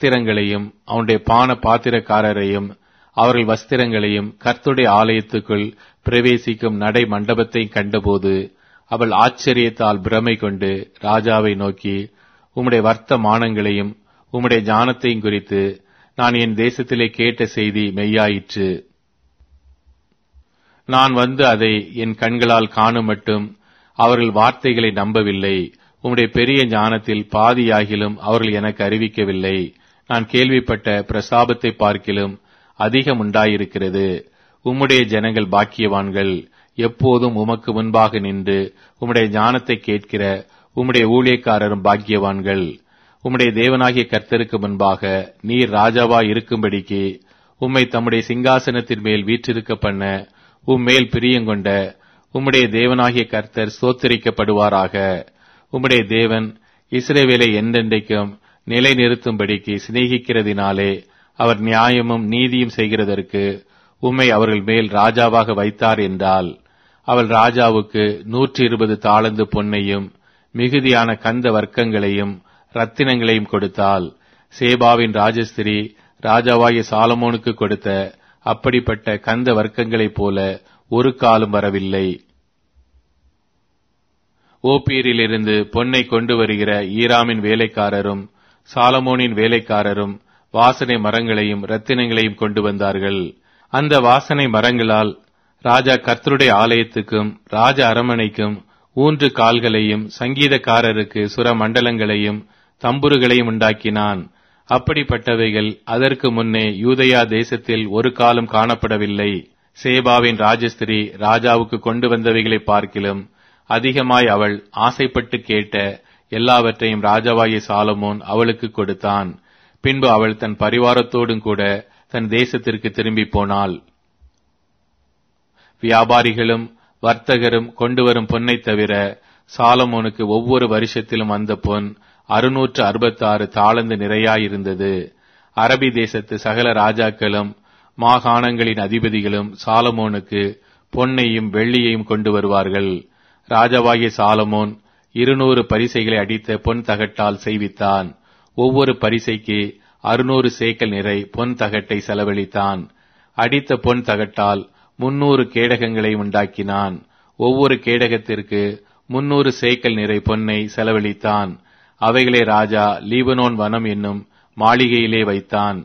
வஸ்திரங்களையும் அவனுடைய பான பாத்திரக்காரரையும் அவர்கள் வஸ்திரங்களையும் கர்த்துடைய ஆலயத்துக்குள் பிரவேசிக்கும் நடை மண்டபத்தை கண்டபோது அவள் ஆச்சரியத்தால் பிரமை கொண்டு ராஜாவை நோக்கி உம்முடைய வர்த்தமானங்களையும் உம்முடைய ஞானத்தையும் குறித்து நான் என் தேசத்திலே கேட்ட செய்தி மெய்யாயிற்று நான் வந்து அதை என் கண்களால் காணும் மட்டும் அவர்கள் வார்த்தைகளை நம்பவில்லை உம்முடைய பெரிய ஞானத்தில் பாதியாகிலும் அவர்கள் எனக்கு அறிவிக்கவில்லை நான் கேள்விப்பட்ட பிரசாபத்தை பார்க்கிலும் அதிகம் உண்டாயிருக்கிறது உம்முடைய ஜனங்கள் பாக்கியவான்கள் எப்போதும் உமக்கு முன்பாக நின்று உம்முடைய ஞானத்தை கேட்கிற உம்முடைய ஊழியக்காரரும் பாக்கியவான்கள் உம்முடைய தேவனாகிய கர்த்தருக்கு முன்பாக நீர் ராஜாவா இருக்கும்படிக்கு உம்மை தம்முடைய சிங்காசனத்தின் மேல் வீற்றிருக்க பண்ண உம்மேல் பிரியங்கொண்ட உம்முடைய தேவனாகிய கர்த்தர் சோத்தரிக்கப்படுவாராக உம்முடைய தேவன் இஸ்ரேவேலை என்றென்றைக்கும் நிலைநிறுத்தும்படிக்கு சிநேகிக்கிறதினாலே அவர் நியாயமும் நீதியும் செய்கிறதற்கு உம்மை அவர்கள் மேல் ராஜாவாக வைத்தார் என்றால் அவள் ராஜாவுக்கு நூற்றி இருபது தாளந்து பொன்னையும் மிகுதியான கந்த வர்க்கங்களையும் ரத்தினங்களையும் கொடுத்தால் சேபாவின் ராஜஸ்திரி ராஜாவாகிய சாலமோனுக்கு கொடுத்த அப்படிப்பட்ட கந்த வர்க்கங்களைப் போல ஒரு காலம் வரவில்லை ஓப்பீரிலிருந்து பொன்னை கொண்டு வருகிற ஈராமின் வேலைக்காரரும் சாலமோனின் வேலைக்காரரும் வாசனை மரங்களையும் ரத்தினங்களையும் கொண்டு வந்தார்கள் அந்த வாசனை மரங்களால் ராஜா கர்த்தருடைய ஆலயத்துக்கும் ராஜ அரமனைக்கும் ஊன்று கால்களையும் சங்கீதக்காரருக்கு சுர மண்டலங்களையும் தம்புருகளையும் உண்டாக்கினான் அப்படிப்பட்டவைகள் அதற்கு முன்னே யூதயா தேசத்தில் ஒரு காலம் காணப்படவில்லை சேபாவின் ராஜஸ்திரி ராஜாவுக்கு கொண்டு வந்தவைகளை பார்க்கிலும் அதிகமாய் அவள் ஆசைப்பட்டு கேட்ட எல்லாவற்றையும் ராஜாவாகிய சாலமோன் அவளுக்கு கொடுத்தான் பின்பு அவள் தன் பரிவாரத்தோடும் கூட தன் தேசத்திற்கு திரும்பி போனாள் வியாபாரிகளும் வர்த்தகரும் கொண்டு வரும் பொன்னை தவிர சாலமோனுக்கு ஒவ்வொரு வருஷத்திலும் வந்த பொன் அறுநூற்று அறுபத்தாறு தாளந்து நிறையாயிருந்தது அரபி தேசத்து சகல ராஜாக்களும் மாகாணங்களின் அதிபதிகளும் சாலமோனுக்கு பொன்னையும் வெள்ளியையும் கொண்டு வருவார்கள் ராஜாவாகிய சாலமோன் இருநூறு பரிசைகளை அடித்த பொன் தகட்டால் செய்வித்தான் ஒவ்வொரு பரிசைக்கு அறுநூறு சேக்கல் நிறை பொன் தகட்டை செலவழித்தான் அடித்த பொன் தகட்டால் முன்னூறு கேடகங்களை உண்டாக்கினான் ஒவ்வொரு கேடகத்திற்கு முன்னூறு சேக்கல் நிறை பொன்னை செலவழித்தான் அவைகளை ராஜா லீபனோன் வனம் என்னும் மாளிகையிலே வைத்தான்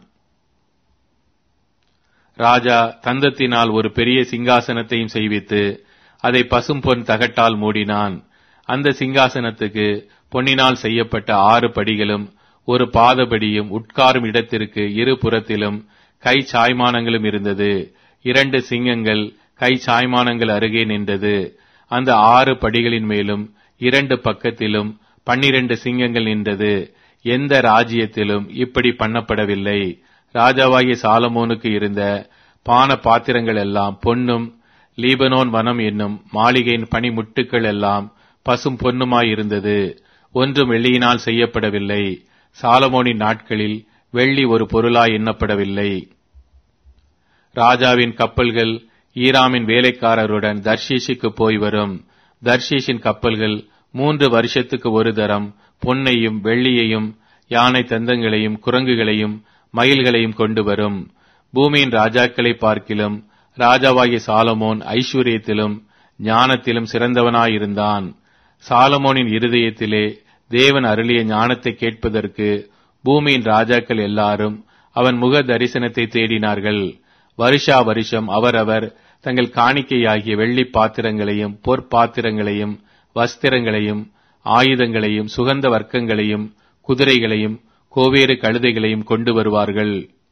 ராஜா தந்தத்தினால் ஒரு பெரிய சிங்காசனத்தையும் செய்வித்து அதை பசும் பொன் தகட்டால் மூடினான் அந்த சிங்காசனத்துக்கு பொன்னினால் செய்யப்பட்ட ஆறு படிகளும் ஒரு பாதபடியும் உட்காரும் இடத்திற்கு இரு புறத்திலும் கை சாய்மானங்களும் இருந்தது இரண்டு சிங்கங்கள் கை சாய்மானங்கள் அருகே நின்றது அந்த ஆறு படிகளின் மேலும் இரண்டு பக்கத்திலும் பன்னிரண்டு சிங்கங்கள் நின்றது எந்த ராஜ்யத்திலும் இப்படி பண்ணப்படவில்லை ராஜாவாகிய சாலமோனுக்கு இருந்த பான பாத்திரங்கள் எல்லாம் பொன்னும் லீபனோன் வனம் என்னும் மாளிகையின் பனிமுட்டுக்கள் எல்லாம் பசும் பொன்னுமாயிருந்தது ஒன்றும் வெள்ளியினால் செய்யப்படவில்லை சாலமோனின் நாட்களில் வெள்ளி ஒரு பொருளாய் எண்ணப்படவில்லை ராஜாவின் கப்பல்கள் ஈராமின் வேலைக்காரருடன் தர்ஷீஷுக்கு போய் வரும் தர்ஷீஷின் கப்பல்கள் மூன்று வருஷத்துக்கு ஒரு தரம் பொன்னையும் வெள்ளியையும் யானை தந்தங்களையும் குரங்குகளையும் மயில்களையும் கொண்டு வரும் பூமியின் ராஜாக்களை பார்க்கிலும் ராஜாவாகிய சாலமோன் ஐஸ்வர்யத்திலும் ஞானத்திலும் சிறந்தவனாயிருந்தான் சாலமோனின் இருதயத்திலே தேவன் அருளிய ஞானத்தை கேட்பதற்கு பூமியின் ராஜாக்கள் எல்லாரும் அவன் முக தரிசனத்தை தேடினார்கள் வருஷா வருஷம் அவரவர் தங்கள் காணிக்கையாகிய வெள்ளி பாத்திரங்களையும் பொற்பாத்திரங்களையும் வஸ்திரங்களையும் ஆயுதங்களையும் சுகந்த வர்க்கங்களையும் குதிரைகளையும் கோவேறு கழுதைகளையும் கொண்டு வருவார்கள்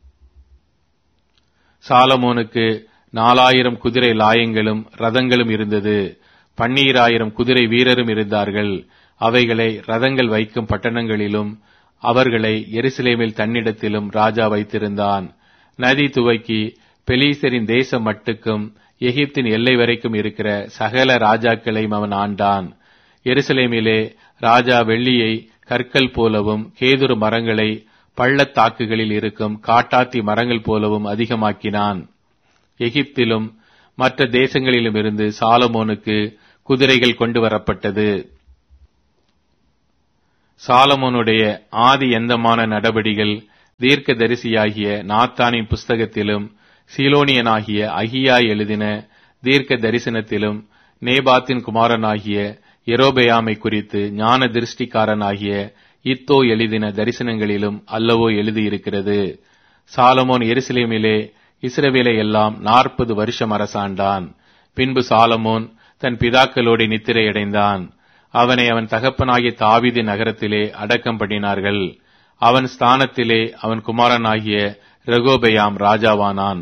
சாலமோனுக்கு நாலாயிரம் குதிரை லாயங்களும் ரதங்களும் இருந்தது பன்னீராயிரம் குதிரை வீரரும் இருந்தார்கள் அவைகளை ரதங்கள் வைக்கும் பட்டணங்களிலும் அவர்களை எருசலேமில் தன்னிடத்திலும் ராஜா வைத்திருந்தான் நதி துவக்கி பெலீசரின் தேசம் மட்டுக்கும் எகிப்தின் எல்லை வரைக்கும் இருக்கிற சகல ராஜாக்களையும் அவன் ஆண்டான் எருசலேமிலே ராஜா வெள்ளியை கற்கள் போலவும் கேதுரு மரங்களை பள்ளத்தாக்குகளில் இருக்கும் காட்டாத்தி மரங்கள் போலவும் அதிகமாக்கினான் எகிப்திலும் மற்ற தேசங்களிலும் இருந்து சாலமோனுக்கு குதிரைகள் கொண்டு வரப்பட்டது சாலமோனுடைய ஆதி எந்தமான நடபடிகள் தீர்க்க தரிசியாகிய நாத்தானின் புஸ்தகத்திலும் சீலோனியனாகிய அகியா எழுதின தீர்க்க தரிசனத்திலும் நேபாத்தின் குமாரனாகிய எரோபெயாமை குறித்து ஞான திருஷ்டிக்காரனாகிய இத்தோ எழுதின தரிசனங்களிலும் அல்லவோ எழுதியிருக்கிறது சாலமோன் எருசலேமிலே இஸ்ரவேலை எல்லாம் நாற்பது வருஷம் அரசாண்டான் பின்பு சாலமோன் தன் பிதாக்களோடு நித்திரையடைந்தான் அவனை அவன் தகப்பனாகிய தாவீது நகரத்திலே அடக்கம் பண்ணினார்கள் அவன் ஸ்தானத்திலே அவன் குமாரனாகிய ரெகோபெயாம் ராஜாவானான்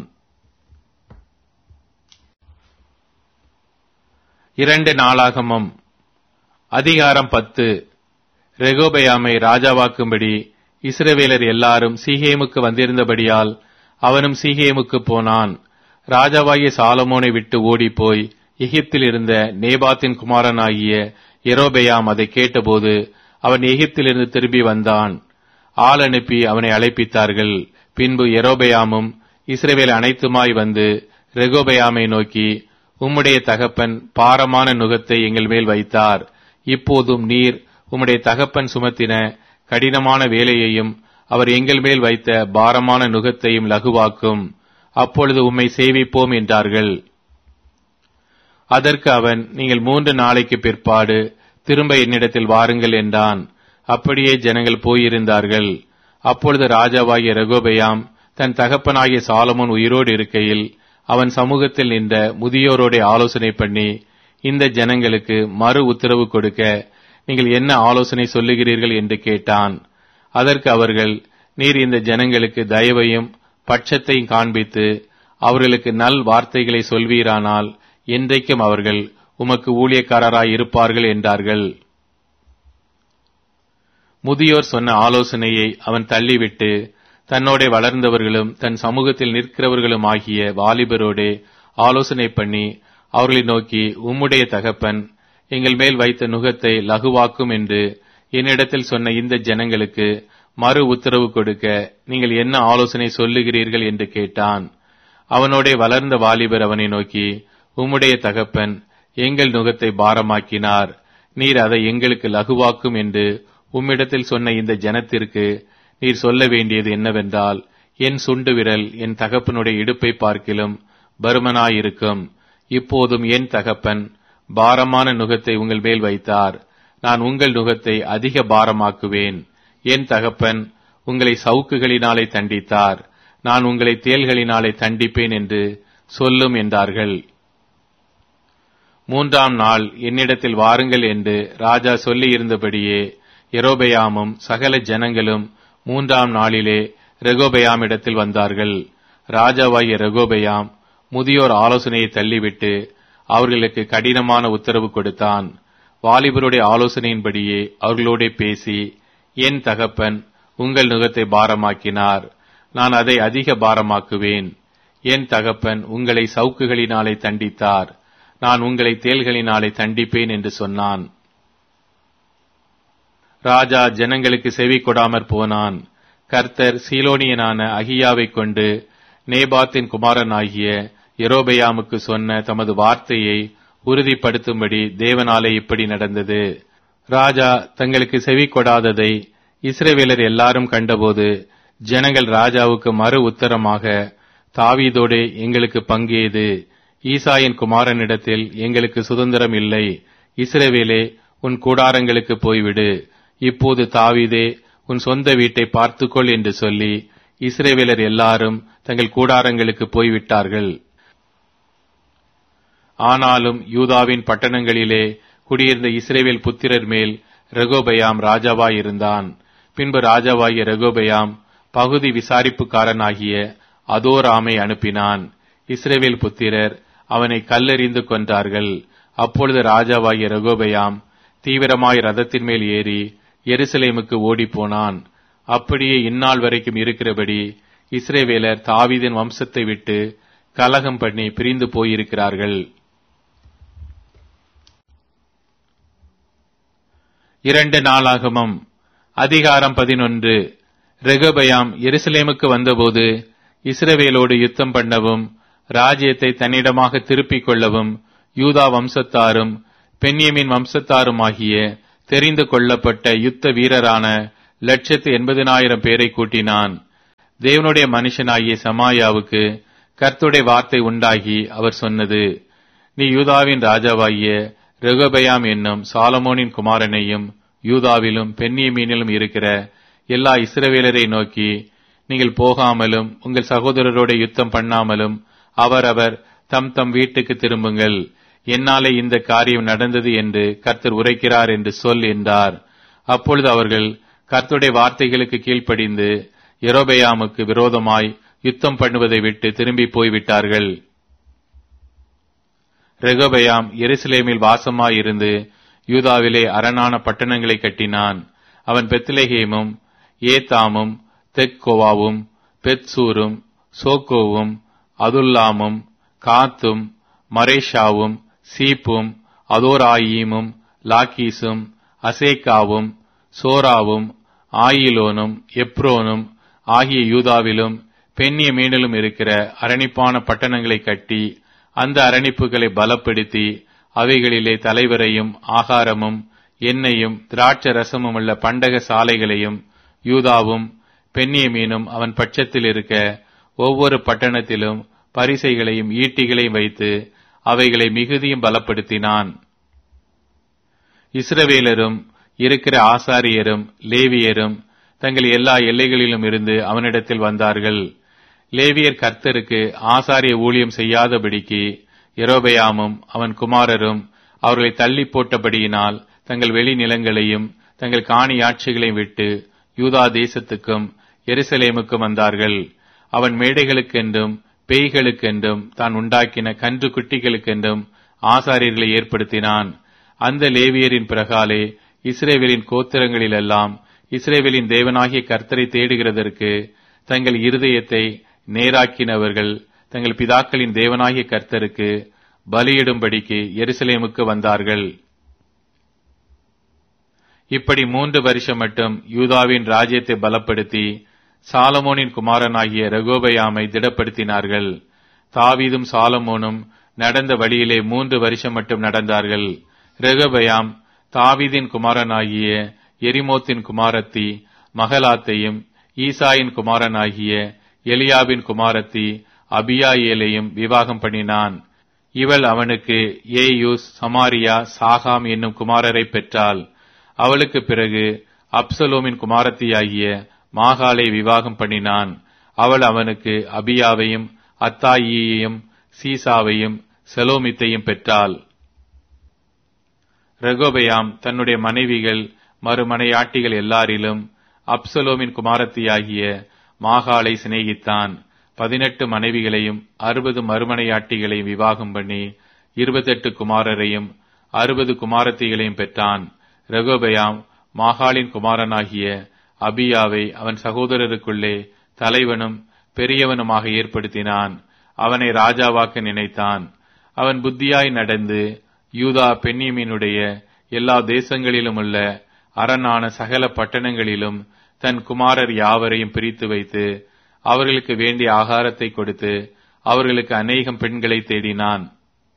இரண்டு நாளாகமம் அதிகாரம் பத்து ரெகோபெயாமை ராஜாவாக்கும்படி இஸ்ரவேலர் எல்லாரும் சீகேமுக்கு வந்திருந்தபடியால் அவனும் சீகேமுக்கு போனான் ராஜாவாகிய சாலமோனை விட்டு ஓடிப்போய் எகிப்தில் இருந்த நேபாத்தின் குமாரனாகிய எரோபெயாம் அதை கேட்டபோது அவன் எகிப்திலிருந்து திரும்பி வந்தான் ஆள் அனுப்பி அவனை அழைப்பித்தார்கள் பின்பு எரோபெயாமும் இஸ்ரவேல் அனைத்துமாய் வந்து ரெகோபெயாமை நோக்கி உம்முடைய தகப்பன் பாரமான நுகத்தை எங்கள் மேல் வைத்தார் இப்போதும் நீர் உம்முடைய தகப்பன் சுமத்தின கடினமான வேலையையும் அவர் எங்கள் மேல் வைத்த பாரமான நுகத்தையும் லகுவாக்கும் அப்பொழுது உம்மை சேவிப்போம் என்றார்கள் அதற்கு அவன் நீங்கள் மூன்று நாளைக்கு பிற்பாடு திரும்ப என்னிடத்தில் வாருங்கள் என்றான் அப்படியே ஜனங்கள் போயிருந்தார்கள் அப்பொழுது ராஜாவாகிய ரகோபயாம் தன் தகப்பனாகிய சாலமோன் உயிரோடு இருக்கையில் அவன் சமூகத்தில் நின்ற முதியோரோட ஆலோசனை பண்ணி இந்த ஜனங்களுக்கு மறு உத்தரவு கொடுக்க நீங்கள் என்ன ஆலோசனை சொல்லுகிறீர்கள் என்று கேட்டான் அதற்கு அவர்கள் நீர் இந்த ஜனங்களுக்கு தயவையும் பட்சத்தையும் காண்பித்து அவர்களுக்கு நல் வார்த்தைகளை சொல்வீரானால் என்றைக்கும் அவர்கள் உமக்கு ஊழியக்காரராய் இருப்பார்கள் என்றார்கள் முதியோர் சொன்ன ஆலோசனையை அவன் தள்ளிவிட்டு தன்னோட வளர்ந்தவர்களும் தன் சமூகத்தில் நிற்கிறவர்களும் ஆகிய வாலிபரோடே ஆலோசனை பண்ணி அவர்களை நோக்கி உம்முடைய தகப்பன் எங்கள் மேல் வைத்த நுகத்தை லகுவாக்கும் என்று என்னிடத்தில் சொன்ன இந்த ஜனங்களுக்கு மறு உத்தரவு கொடுக்க நீங்கள் என்ன ஆலோசனை சொல்லுகிறீர்கள் என்று கேட்டான் அவனோட வளர்ந்த வாலிபர் அவனை நோக்கி உம்முடைய தகப்பன் எங்கள் நுகத்தை பாரமாக்கினார் நீர் அதை எங்களுக்கு லகுவாக்கும் என்று உம்மிடத்தில் சொன்ன இந்த ஜனத்திற்கு நீர் சொல்ல வேண்டியது என்னவென்றால் என் சுண்டு விரல் என் தகப்பனுடைய இடுப்பை பார்க்கிலும் பருமனாயிருக்கும் இப்போதும் என் தகப்பன் பாரமான நுகத்தை உங்கள் மேல் வைத்தார் நான் உங்கள் நுகத்தை அதிக பாரமாக்குவேன் என் தகப்பன் உங்களை சவுக்குகளினாலே தண்டித்தார் நான் உங்களை தேல்களினாலே தண்டிப்பேன் என்று சொல்லும் என்றார்கள் மூன்றாம் நாள் என்னிடத்தில் வாருங்கள் என்று ராஜா சொல்லியிருந்தபடியே எரோபெயாமும் சகல ஜனங்களும் மூன்றாம் நாளிலே ரெகோபெயாமிடத்தில் வந்தார்கள் ராஜாவாகிய ரெகோபெயாம் முதியோர் ஆலோசனையை தள்ளிவிட்டு அவர்களுக்கு கடினமான உத்தரவு கொடுத்தான் வாலிபருடைய ஆலோசனையின்படியே அவர்களோட பேசி என் தகப்பன் உங்கள் நுகத்தை பாரமாக்கினார் நான் அதை அதிக பாரமாக்குவேன் என் தகப்பன் உங்களை சவுக்குகளினாலே தண்டித்தார் நான் உங்களை தேல்களினாலே தண்டிப்பேன் என்று சொன்னான் ராஜா ஜனங்களுக்கு செவி கொடாமற் போனான் கர்த்தர் சீலோனியனான அகியாவைக் கொண்டு நேபாத்தின் குமாரனாகிய எரோபெயாமுக்கு சொன்ன தமது வார்த்தையை உறுதிப்படுத்தும்படி தேவனாலே இப்படி நடந்தது ராஜா தங்களுக்கு செவி கொடாததை இஸ்ரேவேலர் எல்லாரும் கண்டபோது ஜனங்கள் ராஜாவுக்கு மறு உத்தரமாக தாவீதோடே எங்களுக்கு பங்கேது ஈசாயின் குமாரனிடத்தில் எங்களுக்கு சுதந்திரம் இல்லை இஸ்ரவேலே உன் கூடாரங்களுக்கு போய்விடு இப்போது தாவீதே உன் சொந்த வீட்டை பார்த்துக்கொள் என்று சொல்லி இஸ்ரேவேலர் எல்லாரும் தங்கள் கூடாரங்களுக்கு போய்விட்டார்கள் ஆனாலும் யூதாவின் பட்டணங்களிலே குடியிருந்த இஸ்ரேவேல் புத்திரர் மேல் ரெகோபயாம் ராஜாவாயிருந்தான் பின்பு ராஜாவாகிய ரெகோபயாம் பகுதி விசாரிப்புக்காரனாகிய அதோராமை அனுப்பினான் இஸ்ரேவேல் புத்திரர் அவனை கல்லெறிந்து கொன்றார்கள் அப்பொழுது ராஜாவாகிய ரெகோபயாம் தீவிரமாய் ரதத்தின் மேல் ஏறி எருசலேமுக்கு ஓடிப்போனான் அப்படியே இந்நாள் வரைக்கும் இருக்கிறபடி இஸ்ரேவேலர் தாவீதின் வம்சத்தை விட்டு கலகம் பண்ணி பிரிந்து போயிருக்கிறார்கள் இரண்டு நாளாகமம் அதிகாரம் பதினொன்று ரெகபயாம் எருசலேமுக்கு வந்தபோது இஸ்ரவேலோடு யுத்தம் பண்ணவும் ராஜ்யத்தை தன்னிடமாக திருப்பிக் கொள்ளவும் யூதா வம்சத்தாரும் பென்யமின் வம்சத்தாருமாகிய தெரிந்து கொள்ளப்பட்ட யுத்த வீரரான லட்சத்து எண்பதினாயிரம் பேரை கூட்டினான் தேவனுடைய மனுஷனாகிய சமாயாவுக்கு கர்த்துடைய வார்த்தை உண்டாகி அவர் சொன்னது நீ யூதாவின் ராஜாவாகிய ரெகபயாம் என்னும் சாலமோனின் குமாரனையும் யூதாவிலும் பென்னியமீனிலும் இருக்கிற எல்லா இஸ்ரவேலரை நோக்கி நீங்கள் போகாமலும் உங்கள் சகோதரரோட யுத்தம் பண்ணாமலும் அவரவர் தம் தம் வீட்டுக்கு திரும்புங்கள் என்னாலே இந்த காரியம் நடந்தது என்று கர்த்தர் உரைக்கிறார் என்று சொல் என்றார் அப்பொழுது அவர்கள் கர்த்தருடைய வார்த்தைகளுக்கு கீழ்ப்படிந்து எரோபெயாமுக்கு விரோதமாய் யுத்தம் பண்ணுவதை விட்டு திரும்பி போய்விட்டார்கள் ரெகபயாம் எருசலேமில் வாசமாயிருந்து யூதாவிலே அரணான பட்டணங்களை கட்டினான் அவன் பெத்லெகேமும் ஏத்தாமும் தெக்கோவாவும் பெத்சூரும் சோக்கோவும் அதுல்லாமும் காத்தும் மரேஷாவும் சீப்பும் அதோராயீமும் லாக்கீசும் அசேக்காவும் சோராவும் ஆயிலோனும் எப்ரோனும் ஆகிய யூதாவிலும் பெண்ணிய மீனிலும் இருக்கிற அரணிப்பான பட்டணங்களை கட்டி அந்த அரணிப்புகளை பலப்படுத்தி அவைகளிலே தலைவரையும் ஆகாரமும் எண்ணெயும் திராட்ச ரசமும் உள்ள பண்டக சாலைகளையும் யூதாவும் பெண்ணிய மீனும் அவன் பட்சத்தில் இருக்க ஒவ்வொரு பட்டணத்திலும் பரிசைகளையும் ஈட்டிகளையும் வைத்து அவைகளை மிகுதியும் பலப்படுத்தினான் இஸ்ரவேலரும் இருக்கிற ஆசாரியரும் லேவியரும் தங்கள் எல்லா எல்லைகளிலும் இருந்து அவனிடத்தில் வந்தார்கள் லேவியர் கர்த்தருக்கு ஆசாரிய ஊழியம் செய்யாதபடிக்கு எரோபயாமும் அவன் குமாரரும் அவர்களை தள்ளி போட்டபடியினால் தங்கள் வெளி நிலங்களையும் தங்கள் காணியாட்சிகளையும் விட்டு யூதா தேசத்துக்கும் எருசலேமுக்கும் வந்தார்கள் அவன் மேடைகளுக்கென்றும் பேய்களுக்கென்றும் தான் உண்டாக்கின கன்று குட்டிகளுக்கென்றும் ஆசாரியர்களை ஏற்படுத்தினான் அந்த லேவியரின் பிரகாலே இஸ்ரேவேலின் கோத்திரங்களிலெல்லாம் இஸ்ரேவேலின் தேவனாகிய கர்த்தரை தேடுகிறதற்கு தங்கள் இருதயத்தை நேராக்கினவர்கள் தங்கள் பிதாக்களின் தேவனாகிய கர்த்தருக்கு பலியிடும்படிக்கு எருசலேமுக்கு வந்தார்கள் இப்படி மூன்று வருஷம் மட்டும் யூதாவின் ராஜ்யத்தை பலப்படுத்தி சாலமோனின் குமாரனாகிய ரகோபயாமை திடப்படுத்தினார்கள் தாவீதும் சாலமோனும் நடந்த வழியிலே மூன்று வருஷம் மட்டும் நடந்தார்கள் ரெகபயாம் தாவீதின் குமாரனாகிய எரிமோத்தின் குமாரத்தி மகலாத்தையும் ஈசாயின் குமாரனாகிய எலியாவின் குமாரத்தி அபியாயேலையும் விவாகம் பண்ணினான் இவள் அவனுக்கு ஏயூஸ் சமாரியா சாகாம் என்னும் குமாரரை பெற்றாள் அவளுக்கு பிறகு அப்சலோமின் குமாரத்தியாகிய மாகாலை விவாகம் பண்ணினான் அவள் அவனுக்கு அபியாவையும் அத்தாயியையும் சீசாவையும் செலோமித்தையும் பெற்றாள் ரெகோபயாம் தன்னுடைய மனைவிகள் மறுமனையாட்டிகள் எல்லாரிலும் அப்சலோமின் குமாரத்தியாகிய மாகாலை சிநேகித்தான் பதினெட்டு மனைவிகளையும் அறுபது மறுமனையாட்டிகளையும் விவாகம் பண்ணி இருபத்தெட்டு குமாரரையும் அறுபது குமாரத்திகளையும் பெற்றான் ரெகோபயாம் மாகாளின் குமாரனாகிய அபியாவை அவன் சகோதரருக்குள்ளே தலைவனும் பெரியவனுமாக ஏற்படுத்தினான் அவனை ராஜாவாக்க நினைத்தான் அவன் புத்தியாய் நடந்து யூதா பெண்ணியமீனுடைய எல்லா தேசங்களிலும் உள்ள அரணான சகல பட்டணங்களிலும் தன் குமாரர் யாவரையும் பிரித்து வைத்து அவர்களுக்கு வேண்டிய ஆகாரத்தை கொடுத்து அவர்களுக்கு அநேகம் பெண்களை தேடினான்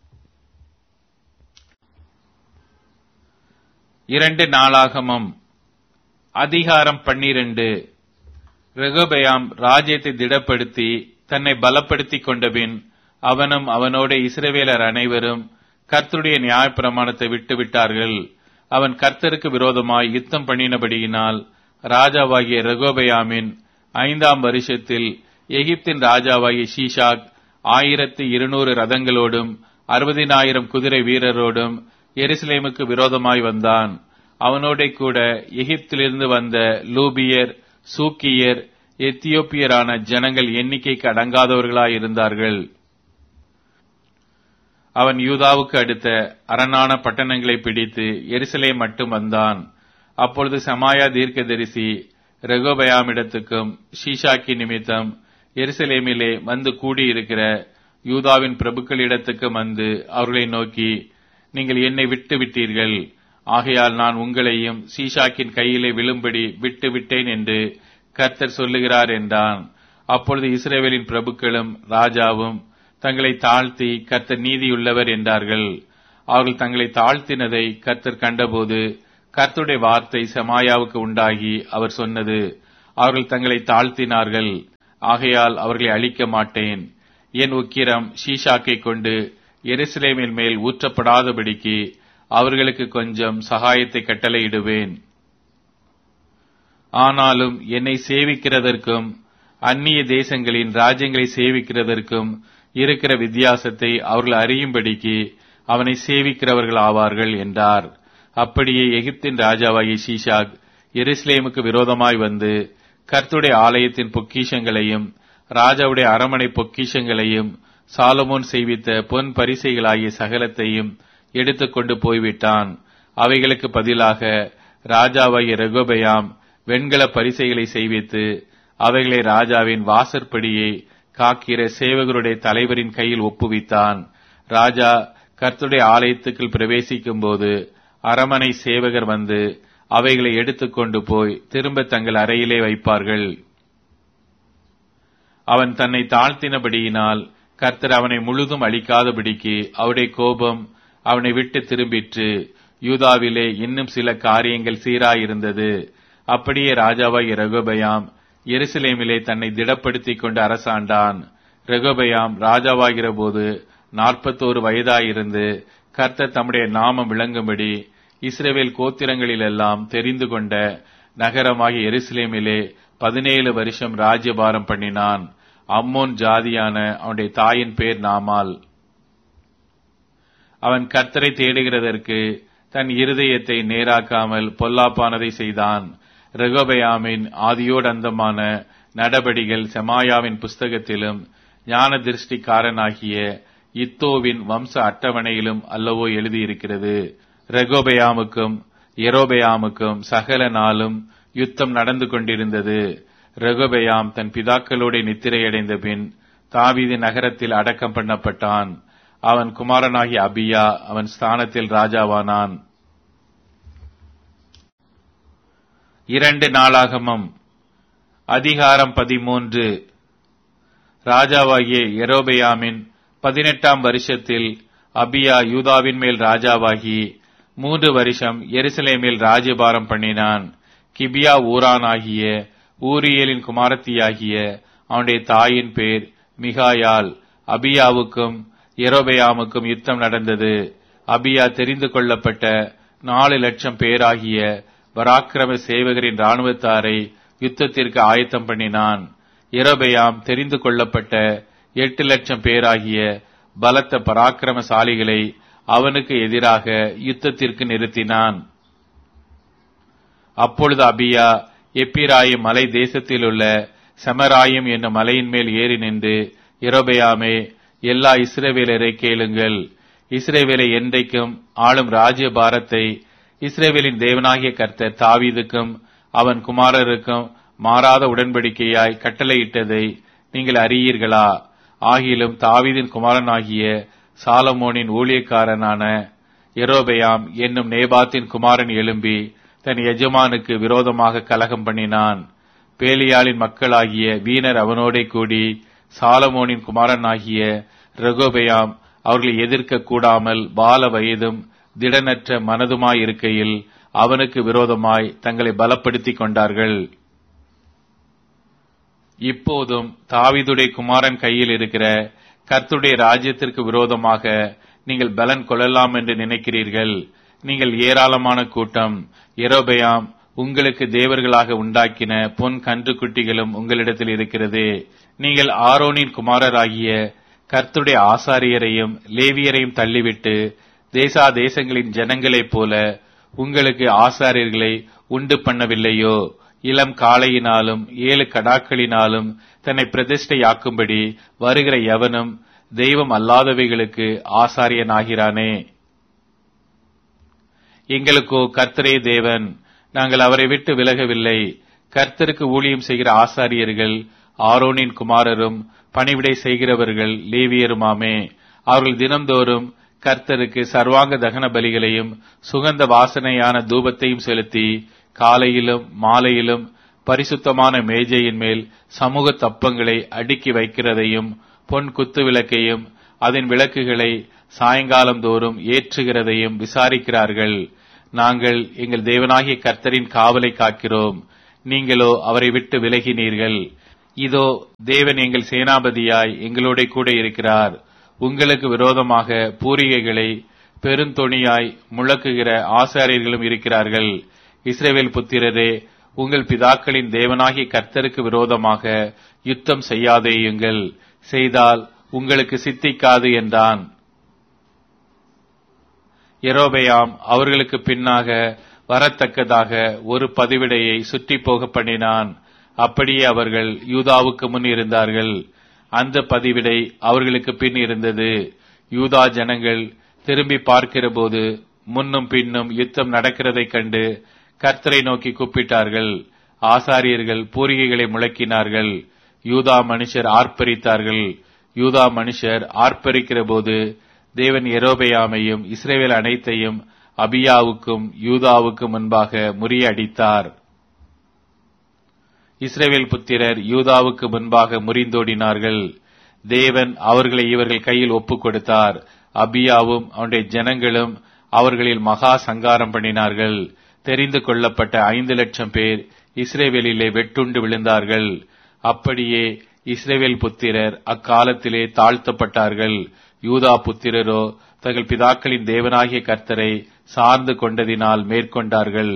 இரண்டு நாளாகமம் அதிகாரம் பன்னிரண்டு ரெகோபயாம் ராஜ்யத்தை திடப்படுத்தி தன்னை பலப்படுத்திக் கொண்டபின் அவனும் அவனோட இஸ்ரவேலர் அனைவரும் கர்த்தருடைய நியாயப்பிரமாணத்தை விட்டுவிட்டார்கள் அவன் கர்த்தருக்கு விரோதமாய் யுத்தம் பண்ணினபடியினால் ராஜாவாகிய ரெகோபயாமின் ஐந்தாம் வருஷத்தில் எகிப்தின் ராஜாவாகிய ஷீஷாக் ஆயிரத்தி இருநூறு ரதங்களோடும் அறுபதினாயிரம் குதிரை வீரரோடும் எருசலேமுக்கு விரோதமாய் வந்தான் அவனோட கூட எகிப்திலிருந்து வந்த லூபியர் சூக்கியர் எத்தியோப்பியரான ஜனங்கள் எண்ணிக்கைக்கு அடங்காதவர்களாய் இருந்தார்கள் அவன் யூதாவுக்கு அடுத்த அரணான பட்டணங்களை பிடித்து எருசலேம் மட்டும் வந்தான் அப்பொழுது சமாயா தீர்க்கதரிசி ரெகோபயாமிடத்துக்கும் ஷீஷாக்கி நிமித்தம் எருசலேமிலே வந்து கூடியிருக்கிற யூதாவின் பிரபுக்களிடத்துக்கும் வந்து அவர்களை நோக்கி நீங்கள் என்னை விட்டு விட்டீர்கள் ஆகையால் நான் உங்களையும் சீஷாக்கின் கையிலே விழும்படி விட்டு விட்டேன் என்று கர்த்தர் சொல்லுகிறார் என்றான் அப்பொழுது இஸ்ரேவேலின் பிரபுக்களும் ராஜாவும் தங்களை தாழ்த்தி கர்த்தர் நீதியுள்ளவர் என்றார்கள் அவர்கள் தங்களை தாழ்த்தினதை கர்த்தர் கண்டபோது கர்த்தருடைய வார்த்தை செமாயாவுக்கு உண்டாகி அவர் சொன்னது அவர்கள் தங்களை தாழ்த்தினார்கள் ஆகையால் அவர்களை அழிக்க மாட்டேன் என் உக்கிரம் ஷீஷாக்கை கொண்டு எருசலேமின் மேல் ஊற்றப்படாதபடிக்கு அவர்களுக்கு கொஞ்சம் சகாயத்தை கட்டளையிடுவேன் ஆனாலும் என்னை சேவிக்கிறதற்கும் அந்நிய தேசங்களின் ராஜ்யங்களை சேவிக்கிறதற்கும் இருக்கிற வித்தியாசத்தை அவர்கள் அறியும்படிக்கு அவனை சேவிக்கிறவர்கள் ஆவார்கள் என்றார் அப்படியே எகிப்தின் ராஜாவாகிய ஷீஷாக் எருசலேமுக்கு விரோதமாய் வந்து கர்த்துடைய ஆலயத்தின் பொக்கிஷங்களையும் ராஜாவுடைய அரமனை பொக்கிஷங்களையும் சாலமோன் செய்வித்த பொன் பரிசைகளாகிய சகலத்தையும் எடுத்துக்கொண்டு போய்விட்டான் அவைகளுக்கு பதிலாக ராஜாவாகிய ரெகோபயாம் வெண்கல பரிசைகளை செய்வித்து அவைகளை ராஜாவின் வாசற்படியை காக்கிற சேவகருடைய தலைவரின் கையில் ஒப்புவித்தான் ராஜா கர்த்துடைய ஆலயத்துக்குள் பிரவேசிக்கும் போது அரமனை சேவகர் வந்து அவைகளை எடுத்துக்கொண்டு போய் திரும்ப தங்கள் அறையிலே வைப்பார்கள் அவன் தன்னை தாழ்த்தினபடியினால் கர்த்தர் அவனை முழுதும் அழிக்காதபடிக்கு அவருடைய கோபம் அவனை விட்டு திரும்பிற்று யூதாவிலே இன்னும் சில காரியங்கள் சீராயிருந்தது அப்படியே ராஜாவாய் ரகுபயாம் எருசலேமிலே தன்னை திடப்படுத்திக் கொண்டு அரசாண்டான் ரெகோபயாம் ராஜாவாகிற போது நாற்பத்தோரு வயதாயிருந்து கர்த்தர் தம்முடைய நாமம் விளங்கும்படி இஸ்ரேவேல் கோத்திரங்களிலெல்லாம் தெரிந்து கொண்ட நகரமாகிய எருசலேமிலே பதினேழு வருஷம் ராஜ்யபாரம் பண்ணினான் அம்மோன் ஜாதியான அவனுடைய தாயின் பேர் நாமால் அவன் கர்த்தரை தேடுகிறதற்கு தன் இருதயத்தை நேராக்காமல் பொல்லாப்பானதை செய்தான் ரெகோபயாமின் ஆதியோடந்தமான நடபடிகள் செமாயாவின் புஸ்தகத்திலும் ஞான திருஷ்டிக்காரனாகிய இத்தோவின் வம்ச அட்டவணையிலும் அல்லவோ எழுதியிருக்கிறது ரெகோபயாமுக்கும் எரோபயாமுக்கும் சகல நாளும் யுத்தம் நடந்து கொண்டிருந்தது ரெகோபயாம் தன் பிதாக்களோட நித்திரையடைந்த பின் தாவீது நகரத்தில் அடக்கம் பண்ணப்பட்டான் அவன் குமாரனாகிய அபியா அவன் ஸ்தானத்தில் ராஜாவானான் இரண்டு நாளாகமம் அதிகாரம் பதிமூன்று ராஜாவாகிய எரோபயாமின் பதினெட்டாம் வருஷத்தில் அபியா யூதாவின் மேல் ராஜாவாகி மூன்று வருஷம் எருசலேமில் ராஜ்யபாரம் பண்ணினான் கிபியா ஊரானாகிய ஊரியலின் குமாரத்தியாகிய அவனுடைய தாயின் பேர் மிகாயால் அபியாவுக்கும் எரோபயாமுக்கும் யுத்தம் நடந்தது அபியா தெரிந்து கொள்ளப்பட்ட நாலு லட்சம் பேராகிய பராக்கிரம சேவகரின் ராணுவத்தாரை யுத்தத்திற்கு ஆயத்தம் பண்ணினான் எரோபயாம் தெரிந்து கொள்ளப்பட்ட எட்டு லட்சம் பேராகிய பலத்த பராக்கிரமசாலிகளை அவனுக்கு எதிராக யுத்தத்திற்கு நிறுத்தினான் அப்பொழுது அபியா எப்பிராயும் மலை தேசத்திலுள்ள செமராயும் என்னும் மலையின் மேல் ஏறி நின்று இரபயாமே எல்லா இஸ்ரேவேலரை கேளுங்கள் இஸ்ரேவேலை என்றைக்கும் ஆளும் ராஜ்ய பாரத்தை இஸ்ரேவேலின் தேவனாகிய கர்த்தர் தாவீதுக்கும் அவன் குமாரருக்கும் மாறாத உடன்படிக்கையாய் கட்டளையிட்டதை நீங்கள் அறியீர்களா ஆகிலும் தாவீதின் குமாரனாகிய சாலமோனின் ஊழியக்காரனான எரோபயாம் என்னும் நேபாத்தின் குமாரன் எழும்பி தன் எஜமானுக்கு விரோதமாக கலகம் பண்ணினான் பேலியாளின் மக்களாகிய வீணர் அவனோடே கூடி சாலமோனின் குமாரனாகிய ரகோபயாம் அவர்களை எதிர்க்க கூடாமல் பால வயதும் திடனற்ற மனதுமாயிருக்கையில் அவனுக்கு விரோதமாய் தங்களை பலப்படுத்திக் கொண்டார்கள் இப்போதும் தாவிதுடைய குமாரன் கையில் இருக்கிற கர்த்துடைய ராஜ்யத்திற்கு விரோதமாக நீங்கள் பலன் கொள்ளலாம் என்று நினைக்கிறீர்கள் நீங்கள் ஏராளமான கூட்டம் எரோபயாம் உங்களுக்கு தேவர்களாக உண்டாக்கின பொன் கன்றுக்குட்டிகளும் உங்களிடத்தில் இருக்கிறது நீங்கள் ஆரோனின் குமாரராகிய கர்த்துடைய ஆசாரியரையும் லேவியரையும் தள்ளிவிட்டு தேசா தேசங்களின் ஜனங்களைப் போல உங்களுக்கு ஆசாரியர்களை உண்டு பண்ணவில்லையோ இளம் காளையினாலும் ஏழு கடாக்களினாலும் தன்னை பிரதிஷ்டையாக்கும்படி வருகிற எவனும் தெய்வம் அல்லாதவைகளுக்கு ஆசாரியனாகிறானே எங்களுக்கோ கர்த்தரே தேவன் நாங்கள் அவரை விட்டு விலகவில்லை கர்த்தருக்கு ஊழியம் செய்கிற ஆசாரியர்கள் ஆரோனின் குமாரரும் பணிவிடை செய்கிறவர்கள் லேவியருமாமே அவர்கள் தினம்தோறும் கர்த்தருக்கு சர்வாங்க தகன பலிகளையும் சுகந்த வாசனையான தூபத்தையும் செலுத்தி காலையிலும் மாலையிலும் பரிசுத்தமான மேஜையின் மேல் சமூக தப்பங்களை அடுக்கி வைக்கிறதையும் பொன் குத்து விளக்கையும் அதன் விளக்குகளை சாயங்காலம் தோறும் ஏற்றுகிறதையும் விசாரிக்கிறார்கள் நாங்கள் எங்கள் தேவனாகிய கர்த்தரின் காவலை காக்கிறோம் நீங்களோ அவரை விட்டு விலகினீர்கள் இதோ தேவன் எங்கள் சேனாபதியாய் எங்களோட கூட இருக்கிறார் உங்களுக்கு விரோதமாக பூரிகைகளை பெருந்தொணியாய் முழக்குகிற ஆசாரியர்களும் இருக்கிறார்கள் இஸ்ரேவேல் புத்திரரே உங்கள் பிதாக்களின் தேவனாகிய கர்த்தருக்கு விரோதமாக யுத்தம் செய்யாதேயுங்கள் செய்தால் உங்களுக்கு சித்திக்காது என்றான் எரோபெயாம் அவர்களுக்கு பின்னாக வரத்தக்கதாக ஒரு பதிவிடையை சுற்றி போக பண்ணினான் அப்படியே அவர்கள் யூதாவுக்கு முன் இருந்தார்கள் அந்த பதிவிடை அவர்களுக்கு பின் இருந்தது யூதா ஜனங்கள் திரும்பி பார்க்கிறபோது முன்னும் பின்னும் யுத்தம் நடக்கிறதைக் கண்டு கர்த்தரை நோக்கி கூப்பிட்டார்கள் ஆசாரியர்கள் பூரிகைகளை முழக்கினார்கள் யூதா மனுஷர் ஆர்ப்பரித்தார்கள் யூதா மனுஷர் ஆர்ப்பரிக்கிற போது தேவன் எரோபெயாமையும் இஸ்ரேவேல் அனைத்தையும் அபியாவுக்கும் யூதாவுக்கும் முன்பாக முறியடித்தார் இஸ்ரேவேல் புத்திரர் யூதாவுக்கு முன்பாக முறிந்தோடினார்கள் தேவன் அவர்களை இவர்கள் கையில் ஒப்புக் கொடுத்தார் அபியாவும் அவனுடைய ஜனங்களும் அவர்களில் மகா சங்காரம் பண்ணினார்கள் தெரிந்து கொள்ளப்பட்ட ஐந்து லட்சம் பேர் இஸ்ரேவேலிலே வெட்டுண்டு விழுந்தார்கள் அப்படியே இஸ்ரேவேல் புத்திரர் அக்காலத்திலே தாழ்த்தப்பட்டார்கள் யூதா புத்திரரோ தங்கள் பிதாக்களின் தேவனாகிய கர்த்தரை சார்ந்து கொண்டதினால் மேற்கொண்டார்கள்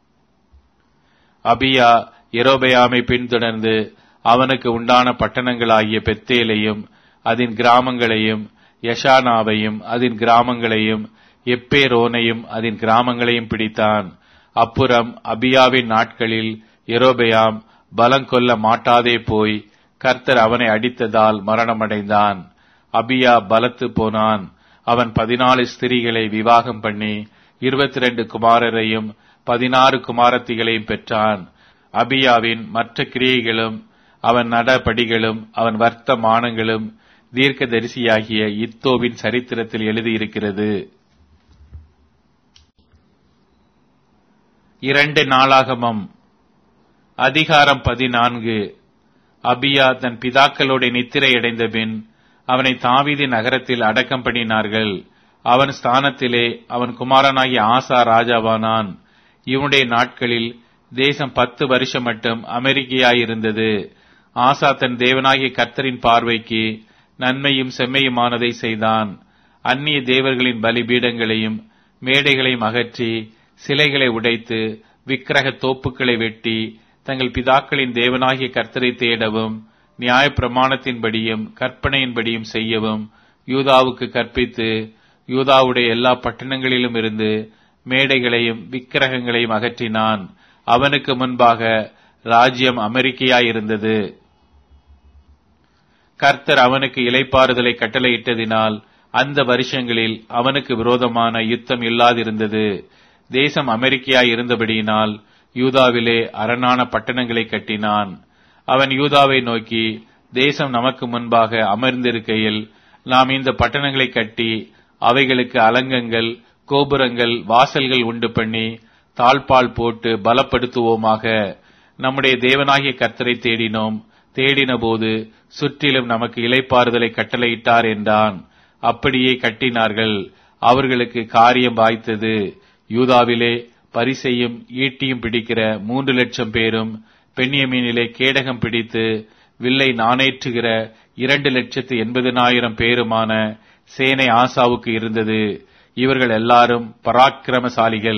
அபியா எரோபயாமை பின்தொடர்ந்து அவனுக்கு உண்டான பட்டணங்களாகிய பெத்தேலையும் அதன் கிராமங்களையும் யஷானாவையும் அதன் கிராமங்களையும் எப்பேரோனையும் அதன் கிராமங்களையும் பிடித்தான் அப்புறம் அபியாவின் நாட்களில் எரோபெயாம் பலங்கொல்ல மாட்டாதே போய் கர்த்தர் அவனை அடித்ததால் மரணமடைந்தான் அபியா பலத்து போனான் அவன் பதினாலு ஸ்திரீகளை விவாகம் பண்ணி இருபத்தி ரெண்டு குமாரரையும் பதினாறு குமாரத்திகளையும் பெற்றான் அபியாவின் மற்ற கிரியைகளும் அவன் நடபடிகளும் அவன் வர்த்தமானங்களும் தீர்க்கதரிசியாகிய இத்தோவின் சரித்திரத்தில் எழுதியிருக்கிறது இரண்டு நாளாகமம் அதிகாரம் பதினான்கு அபியா தன் பிதாக்களோட நித்திரையடைந்த பின் அவனை தாவீதி நகரத்தில் அடக்கம் பண்ணினார்கள் அவன் ஸ்தானத்திலே அவன் குமாரனாகிய ஆசா ராஜாவானான் இவனுடைய நாட்களில் தேசம் பத்து வருஷம் மட்டும் அமெரிக்கையாயிருந்தது ஆசா தன் தேவனாகிய கர்த்தரின் பார்வைக்கு நன்மையும் செம்மையுமானதை செய்தான் அந்நிய தேவர்களின் பலிபீடங்களையும் மேடைகளையும் அகற்றி சிலைகளை உடைத்து விக்கிரக தோப்புக்களை வெட்டி தங்கள் பிதாக்களின் தேவனாகிய கர்த்தரை தேடவும் நியாய பிரமாணத்தின்படியும் கற்பனையின்படியும் செய்யவும் யூதாவுக்கு கற்பித்து யூதாவுடைய எல்லா பட்டணங்களிலும் இருந்து மேடைகளையும் விக்கிரகங்களையும் அகற்றினான் அவனுக்கு முன்பாக ராஜ்யம் அமெரிக்கையாயிருந்தது கர்த்தர் அவனுக்கு இலைப்பாறுதலை கட்டளையிட்டதினால் அந்த வருஷங்களில் அவனுக்கு விரோதமான யுத்தம் இல்லாதிருந்தது தேசம் அமெரிக்கையாய் இருந்தபடியினால் யூதாவிலே அரணான பட்டணங்களை கட்டினான் அவன் யூதாவை நோக்கி தேசம் நமக்கு முன்பாக அமர்ந்திருக்கையில் நாம் இந்த பட்டணங்களை கட்டி அவைகளுக்கு அலங்கங்கள் கோபுரங்கள் வாசல்கள் உண்டு பண்ணி தாழ்பால் போட்டு பலப்படுத்துவோமாக நம்முடைய தேவனாகிய கர்த்தரை தேடினோம் தேடினபோது சுற்றிலும் நமக்கு இலைப்பாறுதலை கட்டளையிட்டார் என்றான் அப்படியே கட்டினார்கள் அவர்களுக்கு காரியம் வாய்த்தது யூதாவிலே பரிசையும் ஈட்டியும் பிடிக்கிற மூன்று லட்சம் பேரும் பெண்ணியமீனிலே கேடகம் பிடித்து வில்லை நாணேற்றுகிற இரண்டு லட்சத்து எண்பதினாயிரம் பேருமான சேனை ஆசாவுக்கு இருந்தது இவர்கள் எல்லாரும் பராக்கிரமசாலிகள்